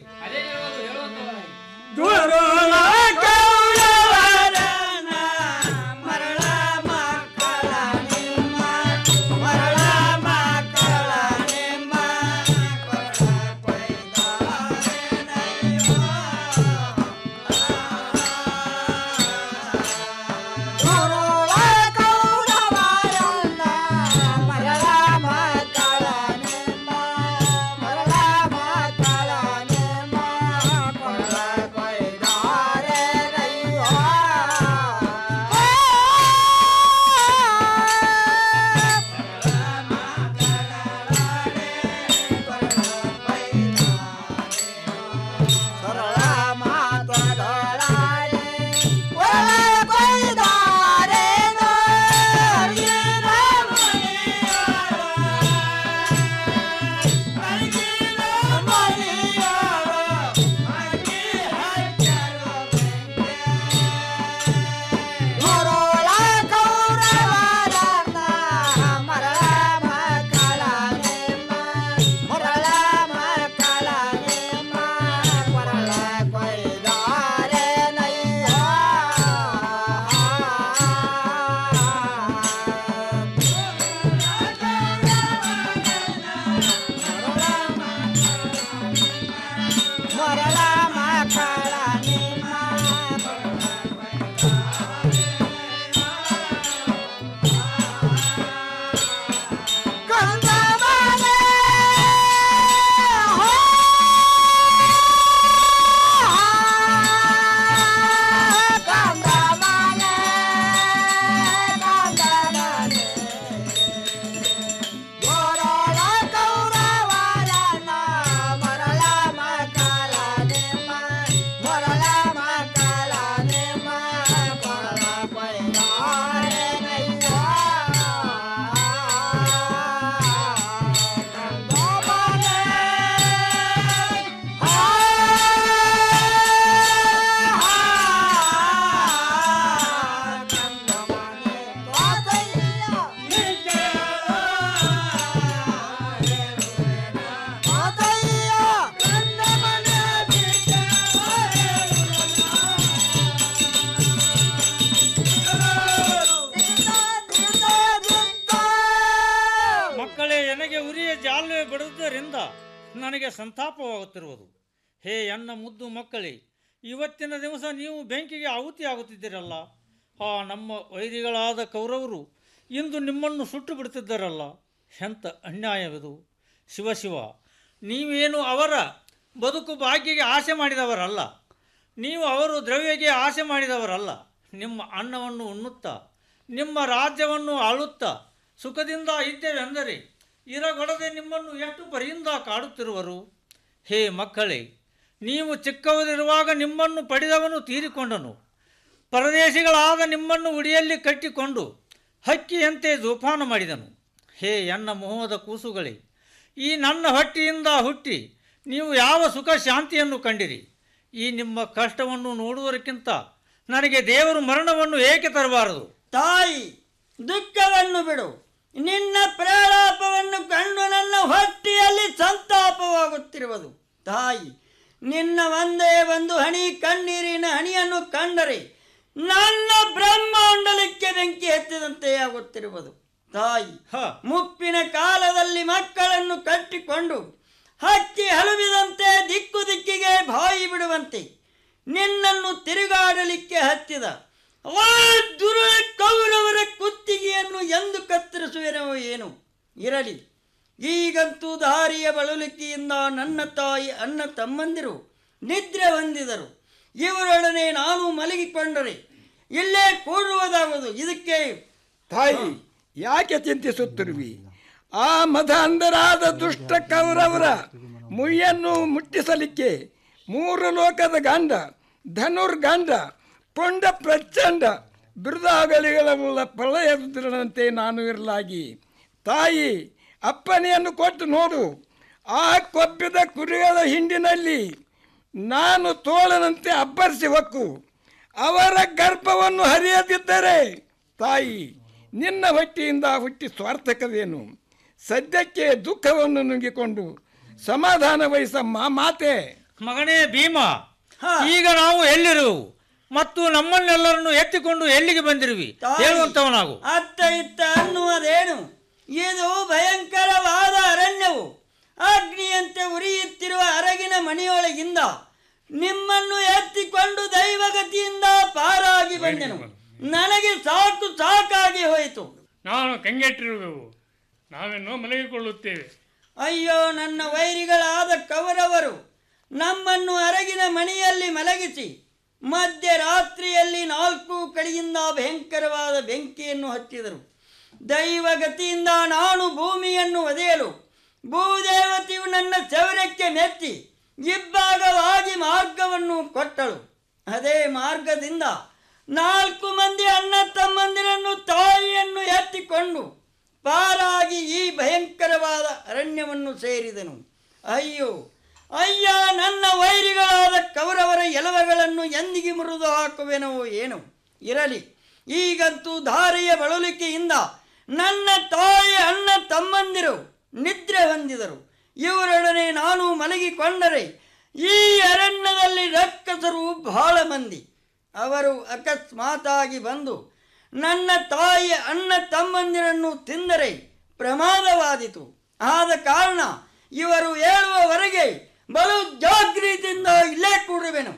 ಮಕ್ಕಳೇ ನನಗೆ ಉರಿಯ ಜಾಲುವೆ ಬಡಿದುದರಿಂದ ನನಗೆ ಸಂತಾಪವಾಗುತ್ತಿರುವುದು ಹೇ ಅನ್ನ ಮುದ್ದು ಮಕ್ಕಳೇ ಇವತ್ತಿನ ದಿವಸ ನೀವು ಬೆಂಕಿಗೆ ಆಹುತಿ ಆಗುತ್ತಿದ್ದೀರಲ್ಲ ಆ ನಮ್ಮ ವೈರಿಗಳಾದ ಕೌರವರು ಇಂದು ನಿಮ್ಮನ್ನು ಸುಟ್ಟು ಬಿಡುತ್ತಿದ್ದಾರಲ್ಲ ಎಂಥ ಅನ್ಯಾಯವಿದು ಶಿವಶಿವ ನೀವೇನು ಅವರ ಬದುಕು ಭಾಗ್ಯಗೆ ಆಸೆ ಮಾಡಿದವರಲ್ಲ ನೀವು ಅವರು ದ್ರವ್ಯಗೆ ಆಸೆ ಮಾಡಿದವರಲ್ಲ ನಿಮ್ಮ ಅನ್ನವನ್ನು ಉಣ್ಣುತ್ತಾ ನಿಮ್ಮ ರಾಜ್ಯವನ್ನು ಆಳುತ್ತಾ ಸುಖದಿಂದ ಇದ್ದೇವೆಂದರೆ ಇರಗೊಡದೆ ನಿಮ್ಮನ್ನು ಎಷ್ಟು ಪರಿಯಿಂದ ಕಾಡುತ್ತಿರುವರು ಹೇ ಮಕ್ಕಳೇ ನೀವು ಚಿಕ್ಕವರಿರುವಾಗ ನಿಮ್ಮನ್ನು ಪಡೆದವನು ತೀರಿಕೊಂಡನು ಪರದೇಶಿಗಳಾದ ನಿಮ್ಮನ್ನು ಉಡಿಯಲ್ಲಿ ಕಟ್ಟಿಕೊಂಡು ಹಕ್ಕಿಯಂತೆ ಜೋಪಾನ ಮಾಡಿದನು ಹೇ ಎನ್ನ ಮೋಹದ ಕೂಸುಗಳೇ ಈ ನನ್ನ ಹೊಟ್ಟೆಯಿಂದ ಹುಟ್ಟಿ ನೀವು ಯಾವ ಸುಖ ಶಾಂತಿಯನ್ನು ಕಂಡಿರಿ ಈ ನಿಮ್ಮ ಕಷ್ಟವನ್ನು ನೋಡುವುದಕ್ಕಿಂತ ನನಗೆ ದೇವರು ಮರಣವನ್ನು ಏಕೆ ತರಬಾರದು ತಾಯಿ ದುಃಖವನ್ನು ಬಿಡು ನಿನ್ನ ಪ್ರೇಲಾಪವನ್ನು ಕಂಡು ನನ್ನ ಹೊಟ್ಟೆಯಲ್ಲಿ ಸಂತಾಪವಾಗುತ್ತಿರುವುದು ತಾಯಿ ನಿನ್ನ ಒಂದೇ ಒಂದು ಹನಿ ಕಣ್ಣೀರಿನ ಹನಿಯನ್ನು ಕಂಡರೆ ನನ್ನ ಬ್ರಹ್ಮಾಂಡಲಕ್ಕೆ ಬೆಂಕಿ ಹತ್ತಿದಂತೆ ಆಗುತ್ತಿರುವುದು ತಾಯಿ ಮುಪ್ಪಿನ ಕಾಲದಲ್ಲಿ ಮಕ್ಕಳನ್ನು ಕಟ್ಟಿಕೊಂಡು ಹಕ್ಕಿ ಹಲುಬಿದಂತೆ ದಿಕ್ಕು ದಿಕ್ಕಿಗೆ ಬಾಯಿ ಬಿಡುವಂತೆ ನಿನ್ನನ್ನು ತಿರುಗಾಡಲಿಕ್ಕೆ ಹತ್ತಿದ ಆ ದುರುಳ ಕೌರವರ ಕುತ್ತಿಗೆಯನ್ನು ಎಂದು ಕತ್ತರಿಸುವೆನೋ ಏನು ಇರಲಿ ಈಗಂತೂ ದಾರಿಯ ಬಳಲಿಕೆಯಿಂದ ನನ್ನ ತಾಯಿ ಅಣ್ಣ ತಮ್ಮಂದಿರು ನಿದ್ರೆ ಹೊಂದಿದರು ಇವರೊಡನೆ ನಾನು ಮಲಗಿಕೊಂಡರೆ ಇಲ್ಲೇ ಕೂಡುವುದಾಗುವುದು ಇದಕ್ಕೆ ತಾಯಿ ಯಾಕೆ ಚಿಂತಿಸುತ್ತಿರುವಿ ಆ ಮದ ಅಂಧರಾದ ದುಷ್ಟ ಕೌರವರ ಮುಯ್ಯನ್ನು ಮುಟ್ಟಿಸಲಿಕ್ಕೆ ಮೂರು ಲೋಕದ ಗಂಡ ಧನುರ್ಗಂಡ ಪುಂಡ ಪ್ರಚಂಡ ಬಿರುದಾಗಲಿಗಳ ಪ್ರಳಯದಂತೆ ನಾನು ಇರಲಾಗಿ ತಾಯಿ ಅಪ್ಪನೆಯನ್ನು ಕೊಟ್ಟು ನೋಡು ಆ ಕೊಬ್ಬಿದ ಕುರಿಗಳ ಹಿಂಡಿನಲ್ಲಿ ನಾನು ತೋಳನಂತೆ ಅಬ್ಬರಿಸಿ ಹೊಕ್ಕು ಅವರ ಗರ್ಭವನ್ನು ಹರಿಯದಿದ್ದರೆ ತಾಯಿ ನಿನ್ನ ಹೊಟ್ಟೆಯಿಂದ ಹುಟ್ಟಿ ಸ್ವಾರ್ಥಕವೇನು ಸದ್ಯಕ್ಕೆ ದುಃಖವನ್ನು ನುಂಗಿಕೊಂಡು ಸಮಾಧಾನ ವಹಿಸಮ್ಮ ಮಾತೆ ಮಗನೇ ಭೀಮ ಈಗ ನಾವು ಎಲ್ಲಿರುವು ಮತ್ತು ನಮ್ಮನ್ನೆಲ್ಲರನ್ನು ಎತ್ತಿಕೊಂಡು ಎಲ್ಲಿಗೆ ಬಂದಿರುವಿ ಹೇಳುವಂತವನಾಗು ಅತ್ತ ಇತ್ತ ಅನ್ನುವುದೇನು ಇದು ಭಯಂಕರವಾದ ಅರಣ್ಯವು ಅಗ್ನಿಯಂತೆ ಉರಿಯುತ್ತಿರುವ ಅರಗಿನ ಮನೆಯೊಳಗಿಂದ ನಿಮ್ಮನ್ನು ಎತ್ತಿಕೊಂಡು ದೈವಗತಿಯಿಂದ ಪಾರಾಗಿ ಬಂದೆನು ನನಗೆ ಸಾಕು ಸಾಕಾಗಿ ಹೋಯಿತು ನಾನು ಕಂಗೆಟ್ಟಿರುವೆವು ನಾವೆನ್ನೋ ಮಲಗಿಕೊಳ್ಳುತ್ತೇವೆ ಅಯ್ಯೋ ನನ್ನ ವೈರಿಗಳಾದ ಕೌರವರು ನಮ್ಮನ್ನು ಅರಗಿನ ಮನೆಯಲ್ಲಿ ಮಲಗಿಸಿ ಮಧ್ಯರಾತ್ರಿಯಲ್ಲಿ ನಾಲ್ಕು ಕಡೆಯಿಂದ ಭಯಂಕರವಾದ ಬೆಂಕಿಯನ್ನು ಹಚ್ಚಿದರು ದೈವಗತಿಯಿಂದ ನಾನು ಭೂಮಿಯನ್ನು ಒದೆಯಲು ಭೂದೇವತೆಯು ನನ್ನ ಚೌರ್ಯಕ್ಕೆ ಮೆಚ್ಚಿ ಇಬ್ಬಾಗವಾಗಿ ಮಾರ್ಗವನ್ನು ಕೊಟ್ಟಳು ಅದೇ ಮಾರ್ಗದಿಂದ ನಾಲ್ಕು ಮಂದಿ ಅಣ್ಣ ತಮ್ಮಂದಿರನ್ನು ತಾಯಿಯನ್ನು ಎತ್ತಿಕೊಂಡು ಪಾರಾಗಿ ಈ ಭಯಂಕರವಾದ ಅರಣ್ಯವನ್ನು ಸೇರಿದನು ಅಯ್ಯೋ ಅಯ್ಯ ನನ್ನ ವೈರಿಗಳಾದ ಕೌರವರ ಎಲವಗಳನ್ನು ಎಂದಿಗೆ ಮುರಿದು ಹಾಕುವೆನೋ ಏನು ಇರಲಿ ಈಗಂತೂ ಧಾರೆಯ ಬಳಲಿಕೆಯಿಂದ ನನ್ನ ತಾಯಿ ಅಣ್ಣ ತಮ್ಮಂದಿರು ನಿದ್ರೆ ಹೊಂದಿದರು ಇವರೊಡನೆ ನಾನು ಮಲಗಿಕೊಂಡರೆ ಈ ಅರಣ್ಯದಲ್ಲಿ ರಕ್ಕಸರು ಬಹಳ ಮಂದಿ ಅವರು ಅಕಸ್ಮಾತಾಗಿ ಬಂದು ನನ್ನ ತಾಯಿಯ ಅಣ್ಣ ತಮ್ಮಂದಿರನ್ನು ತಿಂದರೆ ಪ್ರಮಾದವಾದಿತು ಆದ ಕಾರಣ ಇವರು ಹೇಳುವವರೆಗೆ ಬಲು ಜಾಗೃತಿಯಿಂದ ಇಲ್ಲೇ ಕೂಡುವೆನು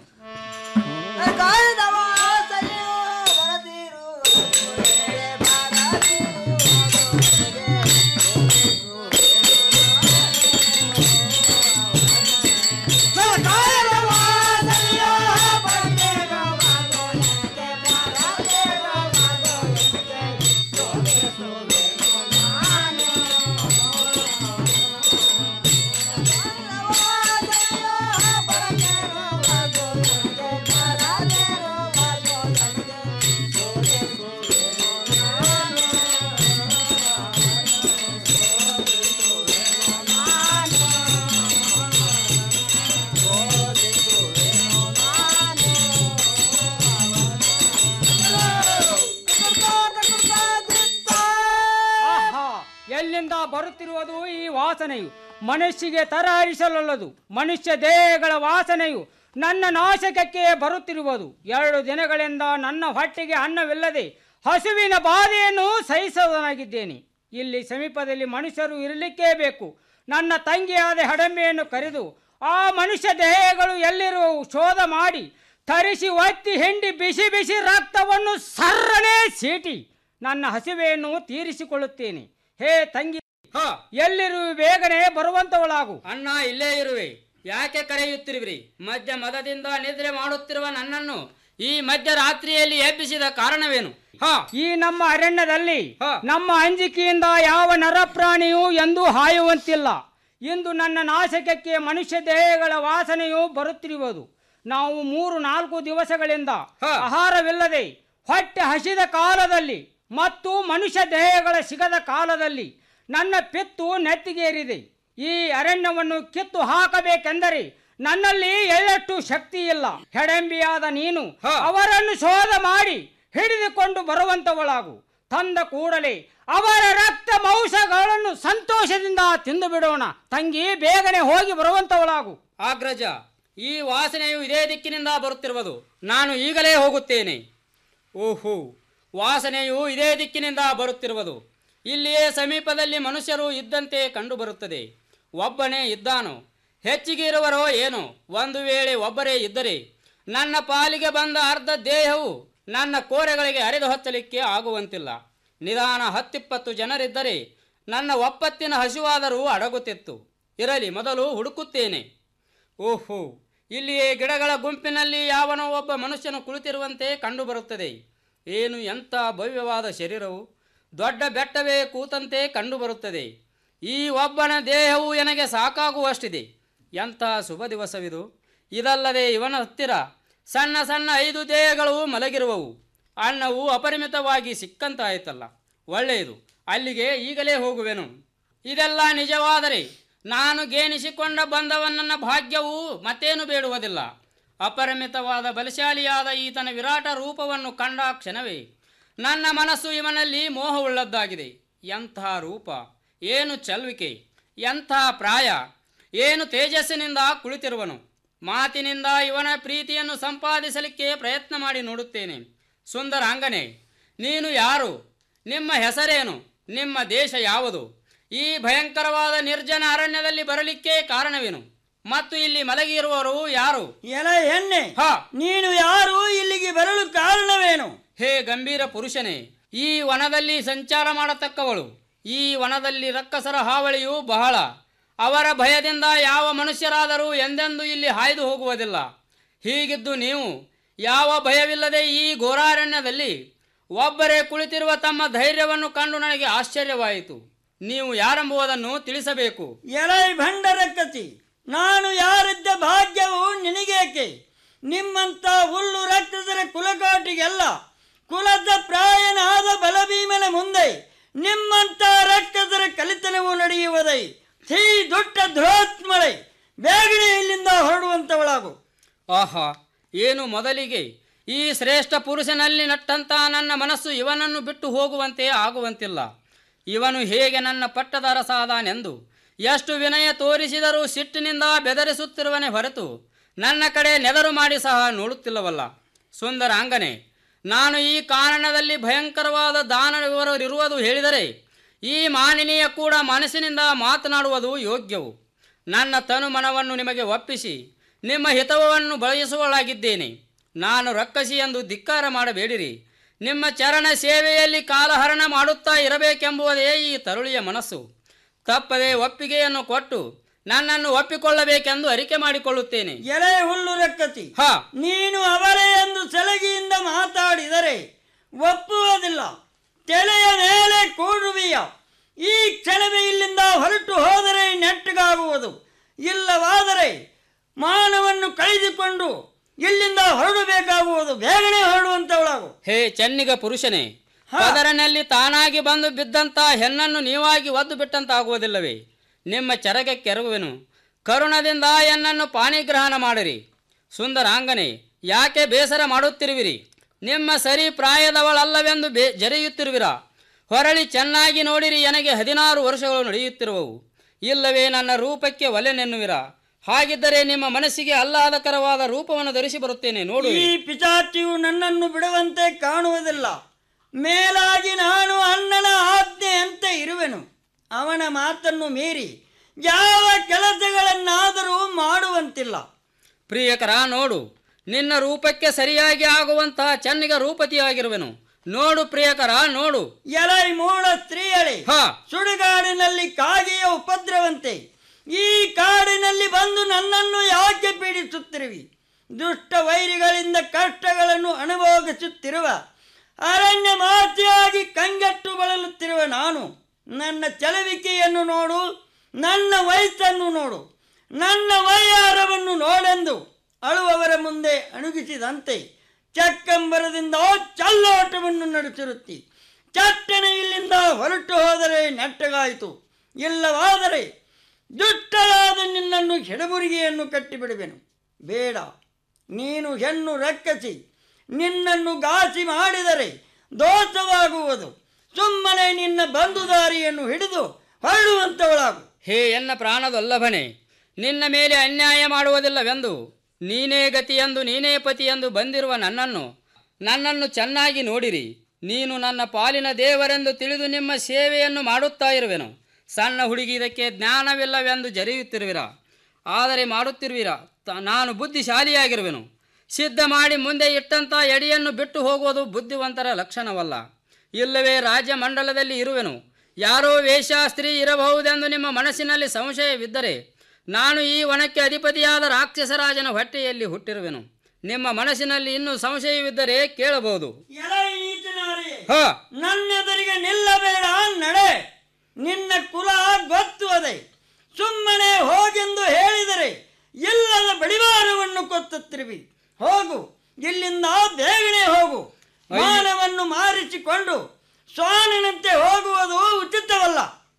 ಆಹಾ ಎಲ್ಲಿಂದ ಬರುತ್ತಿರುವುದು ಈ ವಾಸನೆಯು ಮನುಷ್ಯಗೆ ತರಹರಿಸಲಲ್ಲದು ಮನುಷ್ಯ ದೇಹಗಳ ವಾಸನೆಯು ನನ್ನ ನಾಶಕಕ್ಕೆ ಬರುತ್ತಿರುವುದು ಎರಡು ದಿನಗಳಿಂದ ನನ್ನ ಹೊಟ್ಟೆಗೆ ಅನ್ನವಿಲ್ಲದೆ ಹಸುವಿನ ಬಾಧೆಯನ್ನು ಸಹಿಸದನಾಗಿದ್ದೇನೆ ಇಲ್ಲಿ ಸಮೀಪದಲ್ಲಿ ಮನುಷ್ಯರು ಇರಲಿಕ್ಕೇ ಬೇಕು ನನ್ನ ತಂಗಿಯಾದ ಹಡಂಬೆಯನ್ನು ಕರೆದು ಆ ಮನುಷ್ಯ ದೇಹಗಳು ಎಲ್ಲಿರುವವು ಶೋಧ ಮಾಡಿ ತರಿಸಿ ಒತ್ತಿ ಹಿಂಡಿ ಬಿಸಿ ಬಿಸಿ ರಕ್ತವನ್ನು ಸರ್ರನೆ ಸೀಟಿ ನನ್ನ ಹಸಿವೆಯನ್ನು ತೀರಿಸಿಕೊಳ್ಳುತ್ತೇನೆ ಹೇ ತಂಗಿ ಎಲ್ಲಿರುವೆ ಬೇಗನೆ ಬರುವಂತವಳಾಗು ಅಣ್ಣ ಇಲ್ಲೇ ಇರುವೆ ಯಾಕೆ ಕರೆಯುತ್ತಿರುವಿರಿ ಮಧ್ಯ ಮದದಿಂದ ನಿದ್ರೆ ಮಾಡುತ್ತಿರುವ ನನ್ನನ್ನು ಈ ಮಧ್ಯರಾತ್ರಿಯಲ್ಲಿ ಎಬ್ಬಿಸಿದ ಕಾರಣವೇನು ಈ ನಮ್ಮ ಅರಣ್ಯದಲ್ಲಿ ನಮ್ಮ ಅಂಜಿಕೆಯಿಂದ ಯಾವ ನರಪ್ರಾಣಿಯೂ ಎಂದೂ ಹಾಯುವಂತಿಲ್ಲ ಇಂದು ನನ್ನ ನಾಶಕಕ್ಕೆ ಮನುಷ್ಯ ದೇಹಗಳ ವಾಸನೆಯು ಬರುತ್ತಿರುವುದು ನಾವು ಮೂರು ನಾಲ್ಕು ದಿವಸಗಳಿಂದ ಆಹಾರವಿಲ್ಲದೆ ಹೊಟ್ಟೆ ಹಸಿದ ಕಾಲದಲ್ಲಿ ಮತ್ತು ಮನುಷ್ಯ ದೇಹಗಳ ಸಿಗದ ಕಾಲದಲ್ಲಿ ನನ್ನ ಪಿತ್ತು ನೆತ್ತಿಗೇರಿದೆ ಈ ಅರಣ್ಯವನ್ನು ಕಿತ್ತು ಹಾಕಬೇಕೆಂದರೆ ನನ್ನಲ್ಲಿ ಎಳ್ಳಷ್ಟು ಶಕ್ತಿ ಇಲ್ಲ ಹೆಡೆಂಬಿಯಾದ ನೀನು ಅವರನ್ನು ಶೋಧ ಮಾಡಿ ಹಿಡಿದುಕೊಂಡು ಬರುವಂತವಳಾಗು ತಂದ ಕೂಡಲೇ ಅವರ ರಕ್ತ ಮಾಂಸಗಳನ್ನು ಸಂತೋಷದಿಂದ ತಿಂದು ಬಿಡೋಣ ತಂಗಿ ಬೇಗನೆ ಹೋಗಿ ಬರುವಂತವಳಾಗು ಆಗ್ರಜ ಈ ವಾಸನೆಯು ಇದೇ ದಿಕ್ಕಿನಿಂದ ಬರುತ್ತಿರುವುದು ನಾನು ಈಗಲೇ ಹೋಗುತ್ತೇನೆ ಓಹೋ ವಾಸನೆಯು ಇದೇ ದಿಕ್ಕಿನಿಂದ ಬರುತ್ತಿರುವುದು ಇಲ್ಲಿಯೇ ಸಮೀಪದಲ್ಲಿ ಮನುಷ್ಯರು ಇದ್ದಂತೆ ಕಂಡುಬರುತ್ತದೆ ಒಬ್ಬನೇ ಇದ್ದಾನೋ ಹೆಚ್ಚಿಗೆ ಇರುವರೋ ಏನೋ ಒಂದು ವೇಳೆ ಒಬ್ಬರೇ ಇದ್ದರೆ ನನ್ನ ಪಾಲಿಗೆ ಬಂದ ಅರ್ಧ ದೇಹವು ನನ್ನ ಕೋರೆಗಳಿಗೆ ಅರೆದು ಹತ್ತಲಿಕ್ಕೆ ಆಗುವಂತಿಲ್ಲ ನಿಧಾನ ಹತ್ತಿಪ್ಪತ್ತು ಜನರಿದ್ದರೆ ನನ್ನ ಒಪ್ಪತ್ತಿನ ಹಸಿವಾದರೂ ಅಡಗುತ್ತಿತ್ತು ಇರಲಿ ಮೊದಲು ಹುಡುಕುತ್ತೇನೆ ಓಹೋ ಇಲ್ಲಿಯೇ ಗಿಡಗಳ ಗುಂಪಿನಲ್ಲಿ ಯಾವನೋ ಒಬ್ಬ ಮನುಷ್ಯನು ಕುಳಿತಿರುವಂತೆ ಕಂಡುಬರುತ್ತದೆ ಏನು ಎಂಥ ಭವ್ಯವಾದ ಶರೀರವು ದೊಡ್ಡ ಬೆಟ್ಟವೇ ಕೂತಂತೆ ಕಂಡುಬರುತ್ತದೆ ಈ ಒಬ್ಬನ ದೇಹವು ನನಗೆ ಸಾಕಾಗುವಷ್ಟಿದೆ ಎಂಥ ಶುಭ ದಿವಸವಿದು ಇದಲ್ಲದೆ ಇವನ ಹತ್ತಿರ ಸಣ್ಣ ಸಣ್ಣ ಐದು ದೇಹಗಳು ಮಲಗಿರುವವು ಅನ್ನವು ಅಪರಿಮಿತವಾಗಿ ಸಿಕ್ಕಂತಾಯಿತಲ್ಲ ಒಳ್ಳೆಯದು ಅಲ್ಲಿಗೆ ಈಗಲೇ ಹೋಗುವೆನು ಇದೆಲ್ಲ ನಿಜವಾದರೆ ನಾನು ಗೇಣಿಸಿಕೊಂಡ ಬಂದವನನ್ನ ಭಾಗ್ಯವು ಮತ್ತೇನು ಬೇಡುವುದಿಲ್ಲ ಅಪರಿಮಿತವಾದ ಬಲಶಾಲಿಯಾದ ಈತನ ವಿರಾಟ ರೂಪವನ್ನು ಕಂಡ ಕ್ಷಣವೇ ನನ್ನ ಮನಸ್ಸು ಇವನಲ್ಲಿ ಮೋಹವುಳ್ಳದ್ದಾಗಿದೆ ಎಂಥ ರೂಪ ಏನು ಚಲ್ವಿಕೆ ಎಂಥ ಪ್ರಾಯ ಏನು ತೇಜಸ್ಸಿನಿಂದ ಕುಳಿತಿರುವನು ಮಾತಿನಿಂದ ಇವನ ಪ್ರೀತಿಯನ್ನು ಸಂಪಾದಿಸಲಿಕ್ಕೆ ಪ್ರಯತ್ನ ಮಾಡಿ ನೋಡುತ್ತೇನೆ ಸುಂದರ ಅಂಗನೆ ನೀನು ಯಾರು ನಿಮ್ಮ ಹೆಸರೇನು ನಿಮ್ಮ ದೇಶ ಯಾವುದು ಈ ಭಯಂಕರವಾದ ನಿರ್ಜನ ಅರಣ್ಯದಲ್ಲಿ ಬರಲಿಕ್ಕೆ ಕಾರಣವೇನು ಮತ್ತು ಇಲ್ಲಿ ಮಲಗಿರುವವರು ಯಾರು ಎಲ ಎಣ್ಣೆ ನೀನು ಯಾರು ಇಲ್ಲಿಗೆ ಬರಲು ಕಾರಣವೇನು ಹೇ ಗಂಭೀರ ಪುರುಷನೇ ಈ ವನದಲ್ಲಿ ಸಂಚಾರ ಮಾಡತಕ್ಕವಳು ಈ ವನದಲ್ಲಿ ರಕ್ಕಸರ ಹಾವಳಿಯು ಬಹಳ ಅವರ ಭಯದಿಂದ ಯಾವ ಮನುಷ್ಯರಾದರೂ ಎಂದೆಂದೂ ಇಲ್ಲಿ ಹಾಯ್ದು ಹೋಗುವುದಿಲ್ಲ ಹೀಗಿದ್ದು ನೀವು ಯಾವ ಭಯವಿಲ್ಲದೆ ಈ ಘೋರಾರಣ್ಯದಲ್ಲಿ ಒಬ್ಬರೇ ಕುಳಿತಿರುವ ತಮ್ಮ ಧೈರ್ಯವನ್ನು ಕಂಡು ನನಗೆ ಆಶ್ಚರ್ಯವಾಯಿತು ನೀವು ಯಾರೆಂಬುದನ್ನು ತಿಳಿಸಬೇಕು ಎಲೈ ಭಂಡರಕ್ಕತಿ ನಾನು ಯಾರಿದ್ದ ಭಾಗ್ಯವು ನಿನಗೇಕೆ ನಿಮ್ಮಂತ ಹುಲ್ಲು ರಕ್ತದರ ಕುಲಕಾಟಿಗೆಲ್ಲ ಕುಲದ ಪ್ರಾಯನಾದ ಬಲಭೀಮನ ಮುಂದೆ ನಿಮ್ಮಂತ ರಕ್ತದರ ಕಲಿತನವು ನಡೆಯುವುದೈ ಥೀ ದುಷ್ಟ ಧ್ರೋತ್ಮಳೆ ಬೇಗನೆ ಇಲ್ಲಿಂದ ಹೊರಡುವಂತವಳಾಗು ಆಹಾ ಏನು ಮೊದಲಿಗೆ ಈ ಶ್ರೇಷ್ಠ ಪುರುಷನಲ್ಲಿ ನಟ್ಟಂತ ನನ್ನ ಮನಸ್ಸು ಇವನನ್ನು ಬಿಟ್ಟು ಹೋಗುವಂತೆ ಆಗುವಂತಿಲ್ಲ ಇವನು ಹೇಗೆ ನನ್ನ ಪಟ್ಟದ ಅರಸಾದಾನೆಂದು ಎಷ್ಟು ವಿನಯ ತೋರಿಸಿದರೂ ಸಿಟ್ಟಿನಿಂದ ಬೆದರಿಸುತ್ತಿರುವನೇ ಹೊರತು ನನ್ನ ಕಡೆ ನೆದರು ಮಾಡಿ ಸಹ ನೋಡುತ್ತಿಲ್ಲವಲ್ಲ ಸುಂದರ ಅಂಗನೆ ನಾನು ಈ ಕಾರಣದಲ್ಲಿ ಭಯಂಕರವಾದ ದಾನವಿರುವುದು ಹೇಳಿದರೆ ಈ ಮಾನಿನಿಯ ಕೂಡ ಮನಸ್ಸಿನಿಂದ ಮಾತನಾಡುವುದು ಯೋಗ್ಯವು ನನ್ನ ತನು ಮನವನ್ನು ನಿಮಗೆ ಒಪ್ಪಿಸಿ ನಿಮ್ಮ ಹಿತವನ್ನು ಬಯಸುವಳಾಗಿದ್ದೇನೆ ನಾನು ರಕ್ಕಸಿ ಎಂದು ಧಿಕ್ಕಾರ ಮಾಡಬೇಡಿರಿ ನಿಮ್ಮ ಚರಣ ಸೇವೆಯಲ್ಲಿ ಕಾಲಹರಣ ಮಾಡುತ್ತಾ ಇರಬೇಕೆಂಬುದೇ ಈ ತರುಳಿಯ ಮನಸ್ಸು ತಪ್ಪದೆ ಒಪ್ಪಿಗೆಯನ್ನು ಕೊಟ್ಟು ನನ್ನನ್ನು ಒಪ್ಪಿಕೊಳ್ಳಬೇಕೆಂದು ಅರಿಕೆ ಮಾಡಿಕೊಳ್ಳುತ್ತೇನೆ ಎಲೆ ಹುಲ್ಲು ರಕ್ಕತಿ ಹಾ ನೀನು ಅವರೇ ಎಂದು ಸಲಗಿಯಿಂದ ಮಾತಾಡಿದರೆ ಒಪ್ಪುವುದಿಲ್ಲ ತೆಲೆಯ ಮೇಲೆ ಕೂಡುವಿಯ ಈ ಕ್ಷಣವೇ ಇಲ್ಲಿಂದ ಹೊರಟು ಹೋದರೆ ನೆಟ್ಟಗಾಗುವುದು ಇಲ್ಲವಾದರೆ ಮಾನವನ್ನು ಕಳೆದುಕೊಂಡು ಇಲ್ಲಿಂದ ಹೊರಡಬೇಕಾಗುವುದು ಬೇಗನೆ ಹೊರಡುವಂತವಳಾಗು ಹೇ ಚೆನ್ನಿಗ ಪುರುಷನೇ ಪದರನಲ್ಲಿ ತಾನಾಗಿ ಬಂದು ಬಿದ್ದಂತ ಹೆಣ್ಣನ್ನು ನೀವಾಗಿ ಒದ್ದು ಬಿಟ್ಟಂತಾಗುವುದಿಲ್ಲವೇ ನಿಮ್ಮ ಚರಗೆ ಕೆರಗುವೆನು ಕರುಣದಿಂದ ಎನ್ನನ್ನು ಪಾಣಿಗ್ರಹಣ ಮಾಡಿರಿ ಸುಂದರಾಂಗನೆ ಯಾಕೆ ಬೇಸರ ಮಾಡುತ್ತಿರುವಿರಿ ನಿಮ್ಮ ಸರಿ ಪ್ರಾಯದವಳಲ್ಲವೆಂದು ಬೇ ಜರೆಯುತ್ತಿರುವಿರಾ ಹೊರಳಿ ಚೆನ್ನಾಗಿ ನೋಡಿರಿ ನನಗೆ ಹದಿನಾರು ವರ್ಷಗಳು ನಡೆಯುತ್ತಿರುವವು ಇಲ್ಲವೇ ನನ್ನ ರೂಪಕ್ಕೆ ಒಲೆನೆನ್ನುವಿರಾ ಹಾಗಿದ್ದರೆ ನಿಮ್ಮ ಮನಸ್ಸಿಗೆ ಆಹ್ಲಾದಕರವಾದ ರೂಪವನ್ನು ಧರಿಸಿ ಬರುತ್ತೇನೆ ನೋಡು ಈ ಪಿಚಾಚಿಯು ನನ್ನನ್ನು ಬಿಡುವಂತೆ ಕಾಣುವುದಿಲ್ಲ ಮೇಲಾಗಿ ನಾನು ಅಣ್ಣನ ಆಜ್ಞೆಯಂತೆ ಇರುವೆನು ಅವನ ಮಾತನ್ನು ಮೀರಿ ಯಾವ ಕೆಲಸಗಳನ್ನಾದರೂ ಮಾಡುವಂತಿಲ್ಲ ಪ್ರಿಯಕರ ನೋಡು ನಿನ್ನ ರೂಪಕ್ಕೆ ಸರಿಯಾಗಿ ಆಗುವಂತಹ ಚೆನ್ನಿಗ ರೂಪತಿಯಾಗಿರುವೆನು ನೋಡು ಪ್ರಿಯಕರ ನೋಡು ಎಲೈ ಮೂಢ ಸ್ತ್ರೀಯಳೆ ಹಾ. ಸುಡುಗಾಡಿನಲ್ಲಿ ಕಾಗೆಯ ಉಪದ್ರವಂತೆ ಈ ಕಾಡಿನಲ್ಲಿ ಬಂದು ನನ್ನನ್ನು ಯಾಕೆ ಪೀಡಿಸುತ್ತಿರುವಿ ದುಷ್ಟ ವೈರಿಗಳಿಂದ ಕಷ್ಟಗಳನ್ನು ಅನುಭೋಗಿಸುತ್ತಿರುವ ಅರಣ್ಯ ಮಾತೆಯಾಗಿ ಕಂಗೆಟ್ಟು ಬಳಲುತ್ತಿರುವ ನಾನು ನನ್ನ ಚಲವಿಕೆಯನ್ನು ನೋಡು ನನ್ನ ವಯಸ್ಸನ್ನು ನೋಡು ನನ್ನ ವೈಯಾರವನ್ನು ನೋಡೆಂದು ಅಳುವವರ ಮುಂದೆ ಅಣುಗಿಸಿದಂತೆ ಚಕ್ಕಂಬರದಿಂದ ಚಲ್ಲಾಟವನ್ನು ನಡೆಸಿರುತ್ತಿ ಚಟ್ಟನೆ ಇಲ್ಲಿಂದ ಹೊರಟು ಹೋದರೆ ನೆಟ್ಟಗಾಯಿತು ಇಲ್ಲವಾದರೆ ದುಷ್ಟಳಾದ ನಿನ್ನನ್ನು ಹೆಡಬುರಿಗೆಯನ್ನು ಕಟ್ಟಿಬಿಡುವೆನು ಬೇಡ ನೀನು ಹೆಣ್ಣು ರಕ್ಕಸಿ ನಿನ್ನನ್ನು ಗಾಸಿ ಮಾಡಿದರೆ ದೋಷವಾಗುವುದು ಸುಮ್ಮನೆ ನಿನ್ನ ಬಂಧುದಾರಿಯನ್ನು ಹಿಡಿದು ಹೊರಡುವಂತವಳಾಗು ಹೇ ಎನ್ನ ಪ್ರಾಣದೊಲ್ಲಭನೆ ನಿನ್ನ ಮೇಲೆ ಅನ್ಯಾಯ ಮಾಡುವುದಿಲ್ಲವೆಂದು ನೀನೇ ಗತಿಯೆಂದು ನೀನೇ ಪತಿಯೆಂದು ಬಂದಿರುವ ನನ್ನನ್ನು ನನ್ನನ್ನು ಚೆನ್ನಾಗಿ ನೋಡಿರಿ ನೀನು ನನ್ನ ಪಾಲಿನ ದೇವರೆಂದು ತಿಳಿದು ನಿಮ್ಮ ಸೇವೆಯನ್ನು ಮಾಡುತ್ತಾ ಇರುವೆನು ಸಣ್ಣ ಹುಡುಗಿ ಇದಕ್ಕೆ ಜ್ಞಾನವಿಲ್ಲವೆಂದು ಜರಿಯುತ್ತಿರುವಿರ ಆದರೆ ಮಾಡುತ್ತಿರುವಿರ ತ- ನಾನು ಬುದ್ಧಿಶಾಲಿಯಾಗಿರುವೆನು ಸಿದ್ಧ ಮಾಡಿ ಮುಂದೆ ಇಟ್ಟಂಥ ಎಡಿಯನ್ನು ಬಿಟ್ಟು ಹೋಗುವುದು ಬುದ್ಧಿವಂತರ ಲಕ್ಷಣವಲ್ಲ ಇಲ್ಲವೇ ರಾಜ್ಯ ಮಂಡಲದಲ್ಲಿ ಇರುವೆನು ಯಾರೋ ವೇಷಾಸ್ತ್ರೀ ಇರಬಹುದೆಂದು ನಿಮ್ಮ ಮನಸ್ಸಿನಲ್ಲಿ ಸಂಶಯವಿದ್ದರೆ ನಾನು ಈ ವನಕ್ಕೆ ಅಧಿಪತಿಯಾದ ರಾಕ್ಷಸರಾಜನ ಹೊಟ್ಟೆಯಲ್ಲಿ ಹುಟ್ಟಿರುವೆನು ನಿಮ್ಮ ಮನಸ್ಸಿನಲ್ಲಿ ಇನ್ನೂ ಸಂಶಯವಿದ್ದರೆ ಕೇಳಬಹುದು ಎಲೈ ನೀಚನಾರಿ ಹ ನನ್ನೆದುರಿಗೆ ನಿಲ್ಲಬೇಡ ನಡೆ ನಿನ್ನ ಕುಲ ಗೊತ್ತು ಅದೇ ಸುಮ್ಮನೆ ಹೋಗೆಂದು ಹೇಳಿದರೆ ಇಲ್ಲದ ಬಡಿವಾರವನ್ನು ಕೊತ್ತುತ್ತಿರುವಿ ಹೋಗು ಇಲ್ಲಿಂದ ಬೇಗನೆ ಹೋಗು ಮಾನವನ್ನು ಮಾರಿಸಿಕೊಂಡು ಸ್ವಾನನಂತೆ ಹೋಗುವುದು ಉಚಿತವಲ್ಲ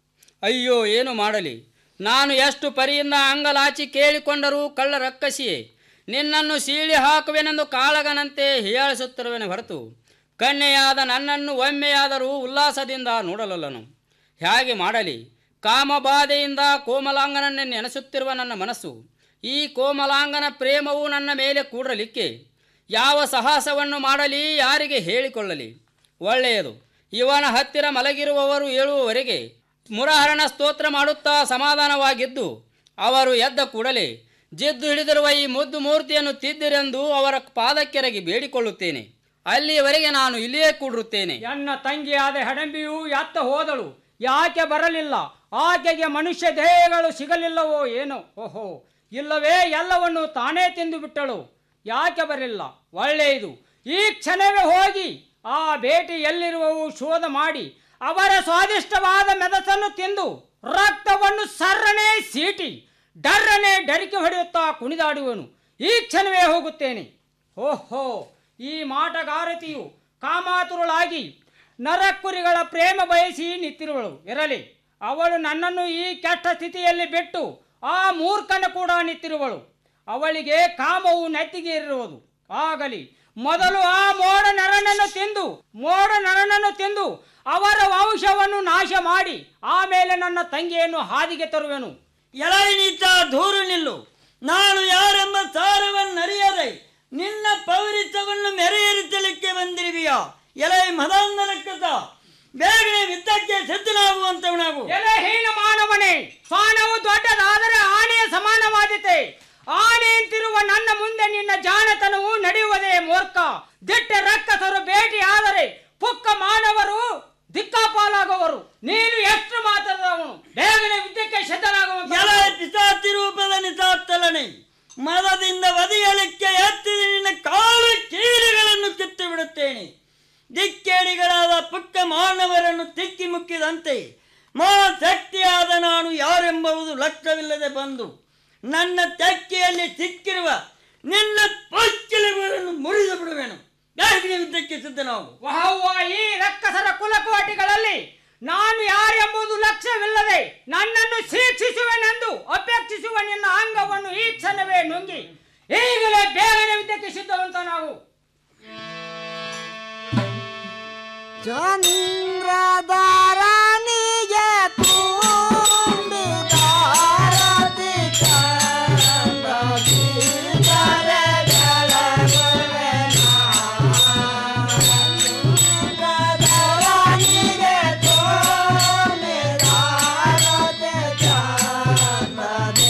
ಅಯ್ಯೋ ಏನು ಮಾಡಲಿ ನಾನು ಎಷ್ಟು ಪರಿಯಿಂದ ಅಂಗಲಾಚಿ ಕೇಳಿಕೊಂಡರೂ ಕಳ್ಳ ರಕ್ಕಸಿಯೇ ನಿನ್ನನ್ನು ಸೀಳಿ ಹಾಕುವೆನೆಂದು ಕಾಳಗನಂತೆ ಹೀಯಾಳಿಸುತ್ತಿರುವೆನು ಹೊರತು ಕನ್ಯೆಯಾದ ನನ್ನನ್ನು ಒಮ್ಮೆಯಾದರೂ ಉಲ್ಲಾಸದಿಂದ ನೋಡಲೊಲ್ಲನು ಹೇಗೆ ಮಾಡಲಿ ಕಾಮಬಾಧೆಯಿಂದ ಕೋಮಲಾಂಗನನ್ನೇ ನೆನೆಸುತ್ತಿರುವ ನನ್ನ ಮನಸ್ಸು ಈ ಕೋಮಲಾಂಗನ ಪ್ರೇಮವು ನನ್ನ ಮೇಲೆ ಕೂಡಲಿಕ್ಕೆ ಯಾವ ಸಾಹಸವನ್ನು ಮಾಡಲಿ ಯಾರಿಗೆ ಹೇಳಿಕೊಳ್ಳಲಿ ಒಳ್ಳೆಯದು ಇವನ ಹತ್ತಿರ ಮಲಗಿರುವವರು ಏಳುವವರೆಗೆ ಮುರಹರಣ ಸ್ತೋತ್ರ ಮಾಡುತ್ತಾ ಸಮಾಧಾನವಾಗಿದ್ದು ಅವರು ಎದ್ದ ಕೂಡಲೇ ಜಿದ್ದು ಹಿಡಿದಿರುವ ಈ ಮುದ್ದು ಮೂರ್ತಿಯನ್ನು ತಿದ್ದಿರೆಂದು ಅವರ ಪಾದಕ್ಕೆರಗಿ ಬೇಡಿಕೊಳ್ಳುತ್ತೇನೆ ಅಲ್ಲಿಯವರೆಗೆ ನಾನು ಇಲ್ಲಿಯೇ ಕೂಡಿರುತ್ತೇನೆ ಎನ್ನ ತಂಗಿಯಾದ ಹೆಡಂಬಿಯು ಎತ್ತ ಹೋದಳು ಯಾಕೆ ಬರಲಿಲ್ಲ ಆಕೆಗೆ ಮನುಷ್ಯ ದೇಹಗಳು ಸಿಗಲಿಲ್ಲವೋ ಏನೋ ಓಹೋ ಇಲ್ಲವೇ ಎಲ್ಲವನ್ನು ತಾನೇ ತಿಂದು ಬಿಟ್ಟಳು ಯಾಕೆ ಬರಲಿಲ್ಲ ಒಳ್ಳೆಯದು ಈ ಕ್ಷಣವೇ ಹೋಗಿ ಆ ಭೇಟಿ ಎಲ್ಲಿರುವವು ಶೋಧ ಮಾಡಿ ಅವರ ಸ್ವಾದಿಷ್ಟವಾದ ಮೆದಸನ್ನು ತಿಂದು ರಕ್ತವನ್ನು ಸರ್ರನೆ ಸೀಟಿ ಡರ್ರನೆ ಡರಿಕೆ ಹೊಡೆಯುತ್ತಾ ಕುಣಿದಾಡುವನು ಈ ಕ್ಷಣವೇ ಹೋಗುತ್ತೇನೆ ಓಹೋ ಈ ಮಾಟಗಾರತಿಯು ಕಾಮಾತುರುಳಾಗಿ ನರಕುರಿಗಳ ಪ್ರೇಮ ಬಯಸಿ ನಿಂತಿರುವಳು ಇರಲಿ ಅವಳು ನನ್ನನ್ನು ಈ ಕೆಟ್ಟ ಸ್ಥಿತಿಯಲ್ಲಿ ಬಿಟ್ಟು ಆ ಮೂರ್ಖನ ಕೂಡ ನಿಂತಿರುವಳು ಅವಳಿಗೆ ಕಾಮವು ನೆತ್ತಿಗೇರಿರುವುದು ಆಗಲಿ ಮೊದಲು ಆ ಮೋಡ ನರನನ್ನು ತಿಂದು ಮೋಡ ನರನನ್ನು ತಿಂದು ಅವರ ವಂಶವನ್ನು ನಾಶ ಮಾಡಿ ಆಮೇಲೆ ನನ್ನ ತಂಗಿಯನ್ನು ಹಾದಿಗೆ ತರುವೆನು ಎಲೈ ನೀಚ ದೂರು ನಿಲ್ಲು ನಾನು ಯಾರೆಂಬ ಸಾರವನ್ನರಿಯದೆ ನಿನ್ನ ಪೌರಿತವನ್ನು ಮೆರೆಯರಿಸಲಿಕ್ಕೆ ಬಂದಿರುವಿಯಾ ಎಲೈ ಮದಾಂಧನಕ್ಕತ ಬೇಗನೆ ಯುದ್ಧಕ್ಕೆ ಸಿದ್ಧನಾಗುವಂತವನಾಗು ಎಲೆ ಹೀನ ಮಾನವನೇ ಸ್ವಾನವು ದೊಡ್ಡದಾದರೆ ಆನೆಯ ಸಮಾನವಾದಿತೆ ಆನೆಯಂತಿರುವ ನನ್ನ ಮುಂದೆ ನಿನ್ನ ಜಾಣತನವು ನಡೆಯುವುದೇ ಮೂರ್ಖ ದಿಟ್ಟ ರಕ್ಕಸರು ಭೇಟಿ ಆದರೆ ಪುಕ್ಕ ಮಾನವರು ದಿಕ್ಕಾಪಾಲಾಗುವರು ನೀನು ಎಷ್ಟು ಮಾತಾದವನು ಬೇಗನೆ ಯುದ್ಧಕ್ಕೆ ಸಿದ್ಧನಾಗುವಂತ ಎಲೈ ಪಿಸಾಚಿ ರೂಪದ ನಿಸಾತ್ತಲನೆ ಮದದಿಂದ ಒದಿಯಲಿಕ್ಕೆ ಎತ್ತಿದ ನಿನ್ನ ಕಾಲು ಕೀಲಿಗಳನ್ನು ಕಿತ್ತು ಬಿಡುತ್ತೇನೆ ದಿಕ್ಕೇಡಿಗಳಾದ ಪುಕ್ಕ ಮಾನವರನ್ನು ತಿಕ್ಕಿ ಮುಕ್ಕಿದಂತೆ ಮಹಾಶಕ್ತಿಯಾದ ನಾನು ಯಾರೆಂಬುದು ಲಕ್ಷ್ಯವಿಲ್ಲದೆ ಬಂದು ನನ್ನ ತೆಕ್ಕೆಯಲ್ಲಿ ಸಿಕ್ಕಿರುವ ನಿನ್ನ ಪಚ್ಚಿಲುಗಳನ್ನು ಮುರಿದು ಬಿಡುವೆನು ಬೇಗನೆ ಯುದ್ಧಕ್ಕೆ ಸಿದ್ಧನಾಗು ವಹವ್ವ ಈ ರಕ್ಕಸರ ಕುಲಕೋಟಿಗಳಲ್ಲಿ ನಾನು ಯಾರೆಂಬುದು ಲಕ್ಷ್ಯವಿಲ್ಲದೆ ನನ್ನನ್ನು ಶಿಕ್ಷಿಸುವೆನೆಂದು ಅಪೇಕ್ಷಿಸುವ ನಿನ್ನ ಅಂಗವನ್ನು ಈ ಕ್ಷಣವೇ ನುಂಗಿ ಈಗಲೇ ಬೇಗನೆ ಯುದ್ಧಕ್ಕೆ ಸಿದ್ಧವಂತ ನಾವು ಚಂದ್ರಧಾರನಿಗೆ ತುಂಬಿದಾರತಿ ಚಂದದಿ ಚಂದ್ರಧಾರನಿಗೆ ತುಂಬಿದಾರತಿ ಚಂದದಿ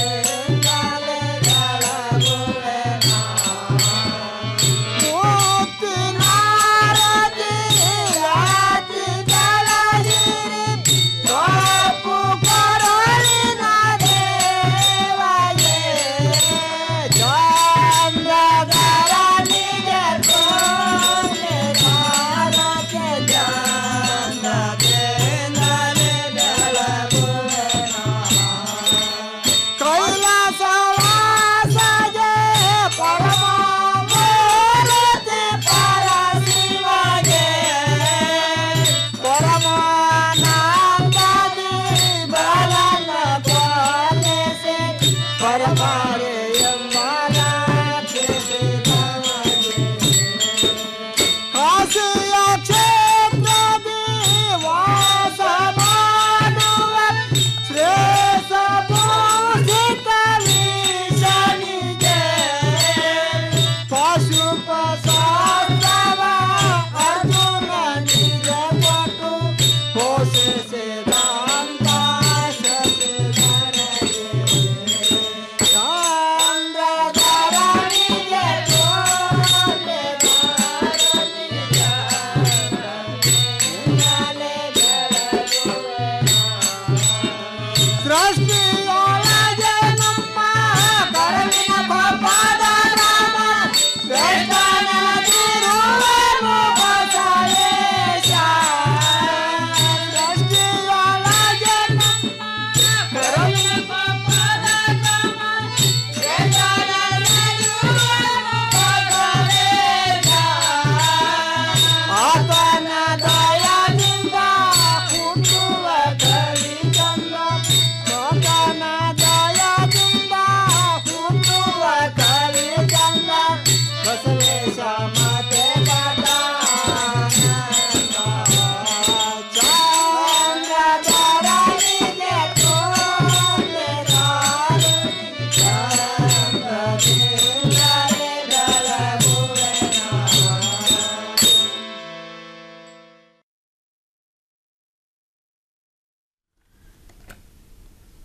ಮೂರ್ತಿ ನಾರದಿ ರಾತಿ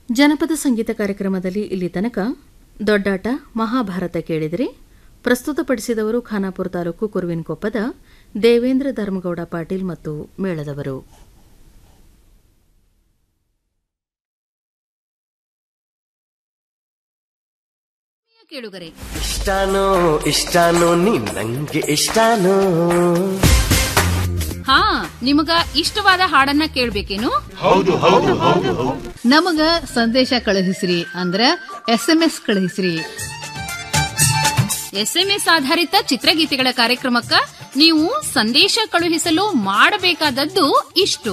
ಜನಪದ ಸಂಗೀತ ಕಾರ್ಯಕ್ರಮದಲ್ಲಿ ಇಲ್ಲಿ ತನಕ ದೊಡ್ಡಾಟ ಮಹಾಭಾರತ ಕೇಳಿದಿರಿ ಪ್ರಸ್ತುತಪಡಿಸಿದವರು ಖಾನಾಪುರ ತಾಲೂಕು ಕುರುವಿನಕೊಪ್ಪದ ದೇವೇಂದ್ರ ಧರ್ಮಗೌಡ ಪಾಟೀಲ್ ಮತ್ತು ಮೇಳದವರು ಕೇಳುಗರೆ ಇಷ್ಟಾನೋ ಇಷ್ಟಾನೋ ನೀ ನಂಗೆ ಇಷ್ಟಾನೋ ಹಾ ನಿಮಗ ಇಷ್ಟವಾದ ಹಾಡನ್ನ ಕೇಳ್ಬೇಕೇನು ಹೌದು ಹೌದು ಹೌದು ಹೌದು ನಮಗ ಸಂದೇಶ ಕಳುಹಿಸ್ರಿ ಅಂದ್ರ ಎಸ್ ಎಂ ಎಸ್ ಕಳುಹಿಸ್ರಿ ಎಸ್ ಎಂ ಎಸ್ ಆಧಾರಿತ ಚಿತ್ರಗೀತೆಗಳ ಕಾರ್ಯಕ್ರಮಕ್ಕ ನೀವು ಸಂದೇಶ ಕಳುಹಿಸಲು ಮಾಡಬೇಕಾದದ್ದು ಇಷ್ಟು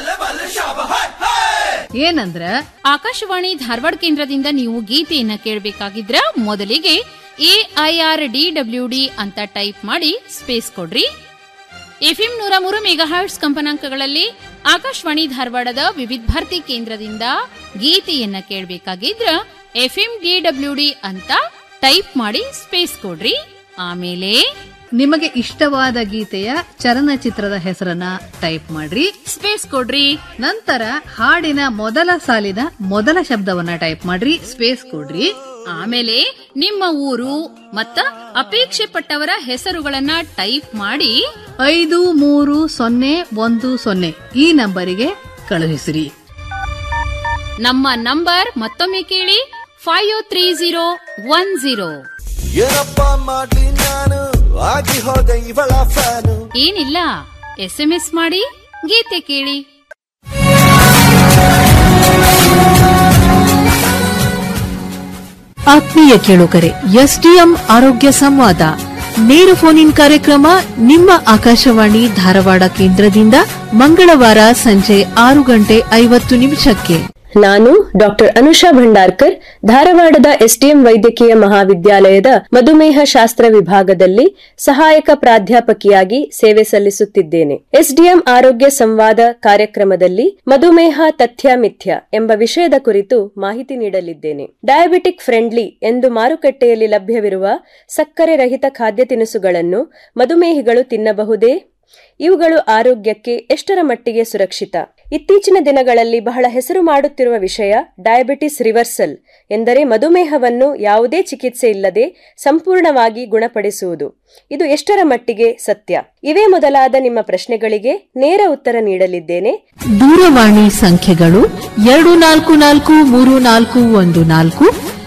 ಏನಂದ್ರ ಆಕಾಶವಾಣಿ ಧಾರವಾಡ ಕೇಂದ್ರದಿಂದ ನೀವು ಗೀತೆಯನ್ನ ಕೇಳಬೇಕಾಗಿದ್ರ ಮೊದಲಿಗೆ ಎಐಆರ್ ಡಿ ಡಬ್ಲ್ಯೂ ಡಿ ಅಂತ ಟೈಪ್ ಮಾಡಿ ಸ್ಪೇಸ್ ಕೊಡ್ರಿ ಎಫ್ಎಂ ನೂರ ಮೂರು ಮೆಗಾಹರ್ಟ್ಸ್ ಕಂಪನಾಂಕಗಳಲ್ಲಿ ಆಕಾಶವಾಣಿ ಧಾರವಾಡದ ವಿವಿಧ ಭಾರತಿ ಕೇಂದ್ರದಿಂದ ಗೀತೆಯನ್ನ ಕೇಳಬೇಕಾಗಿದ್ರ ಎಫ್ಎಂ ಡಿ ಡಬ್ಲ್ಯೂ ಡಿ ಅಂತ ಟೈಪ್ ಮಾಡಿ ಸ್ಪೇಸ್ ಕೊಡ್ರಿ ಆಮೇಲೆ ನಿಮಗೆ ಇಷ್ಟವಾದ ಗೀತೆಯ ಚಲನಚಿತ್ರದ ಹೆಸರನ್ನ ಟೈಪ್ ಮಾಡ್ರಿ ಸ್ಪೇಸ್ ಕೊಡ್ರಿ ನಂತರ ಹಾಡಿನ ಮೊದಲ ಸಾಲಿನ ಮೊದಲ ಶಬ್ದವನ್ನ ಟೈಪ್ ಮಾಡ್ರಿ ಸ್ಪೇಸ್ ಕೊಡ್ರಿ ಆಮೇಲೆ ನಿಮ್ಮ ಊರು ಮತ್ತ ಅಪೇಕ್ಷೆ ಪಟ್ಟವರ ಹೆಸರುಗಳನ್ನ ಟೈಪ್ ಮಾಡಿ ಐದು ಮೂರು ಸೊನ್ನೆ ಒಂದು ಸೊನ್ನೆ ಈ ನಂಬರಿಗೆ ಕಳುಹಿಸಿರಿ ನಮ್ಮ ನಂಬರ್ ಮತ್ತೊಮ್ಮೆ ಕೇಳಿ five three zero one zero ಏನಪ್ಪ ಮಾಡ್ಲಿ ನಾನು ಆಗಿ ಹೋದೆ ಇವಳ ಫ್ಯಾನು ಏನಿಲ್ಲ ಎಸ್ ಎಂ ಎಸ್ ಮಾಡಿ ಗೀತೆ ಕೇಳಿ ಆತ್ಮೀಯ ಕೇಳುಗರೆ ಎಸ್ಡಿಎಂ ಆರೋಗ್ಯ ಸಂವಾದ ನೇರ ಫೋನ್ ಇನ್ ಕಾರ್ಯಕ್ರಮ ನಿಮ್ಮ ಆಕಾಶವಾಣಿ ಧಾರವಾಡ ಕೇಂದ್ರದಿಂದ ಮಂಗಳವಾರ ಸಂಜೆ ಆರು ಗಂಟೆ ಐವತ್ತು ನಿಮಿಷಕ್ಕೆ ನಾನು ಡಾಕ್ಟರ್ ಅನುಷಾ ಭಂಡಾರ್ಕರ್ ಧಾರವಾಡದ ಎಸ್ಡಿಎಂ ವೈದ್ಯಕೀಯ ಮಹಾವಿದ್ಯಾಲಯದ ಮಧುಮೇಹ ಶಾಸ್ತ್ರ ವಿಭಾಗದಲ್ಲಿ ಸಹಾಯಕ ಪ್ರಾಧ್ಯಾಪಕಿಯಾಗಿ ಸೇವೆ ಸಲ್ಲಿಸುತ್ತಿದ್ದೇನೆ ಎಸ್ಡಿಎಂ ಆರೋಗ್ಯ ಸಂವಾದ ಕಾರ್ಯಕ್ರಮದಲ್ಲಿ ಮಧುಮೇಹ ತಥ್ಯ ಮಿಥ್ಯ ಎಂಬ ವಿಷಯದ ಕುರಿತು ಮಾಹಿತಿ ನೀಡಲಿದ್ದೇನೆ ಡಯಾಬಿಟಿಕ್ ಫ್ರೆಂಡ್ಲಿ ಎಂದು ಮಾರುಕಟ್ಟೆಯಲ್ಲಿ ಲಭ್ಯವಿರುವ ಸಕ್ಕರೆ ರಹಿತ ಖಾದ್ಯ ತಿನಿಸುಗಳನ್ನು ಮಧುಮೇಹಿಗಳು ತಿನ್ನಬಹುದೇ ಇವುಗಳು ಆರೋಗ್ಯಕ್ಕೆ ಎಷ್ಟರ ಮಟ್ಟಿಗೆ ಸುರಕ್ಷಿತ ಇತ್ತೀಚಿನ ದಿನಗಳಲ್ಲಿ ಬಹಳ ಹೆಸರು ಮಾಡುತ್ತಿರುವ ವಿಷಯ ಡಯಾಬಿಟಿಸ್ ರಿವರ್ಸಲ್ ಎಂದರೆ ಮಧುಮೇಹವನ್ನು ಯಾವುದೇ ಚಿಕಿತ್ಸೆ ಇಲ್ಲದೆ ಸಂಪೂರ್ಣವಾಗಿ ಗುಣಪಡಿಸುವುದು ಇದು ಎಷ್ಟರ ಮಟ್ಟಿಗೆ ಸತ್ಯ ಇವೇ ಮೊದಲಾದ ನಿಮ್ಮ ಪ್ರಶ್ನೆಗಳಿಗೆ ನೇರ ಉತ್ತರ ನೀಡಲಿದ್ದೇನೆ ದೂರವಾಣಿ ಸಂಖ್ಯೆಗಳು ಎರಡು ನಾಲ್ಕು ನಾಲ್ಕು ಮೂರು ನಾಲ್ಕು ಒಂದು ನಾಲ್ಕು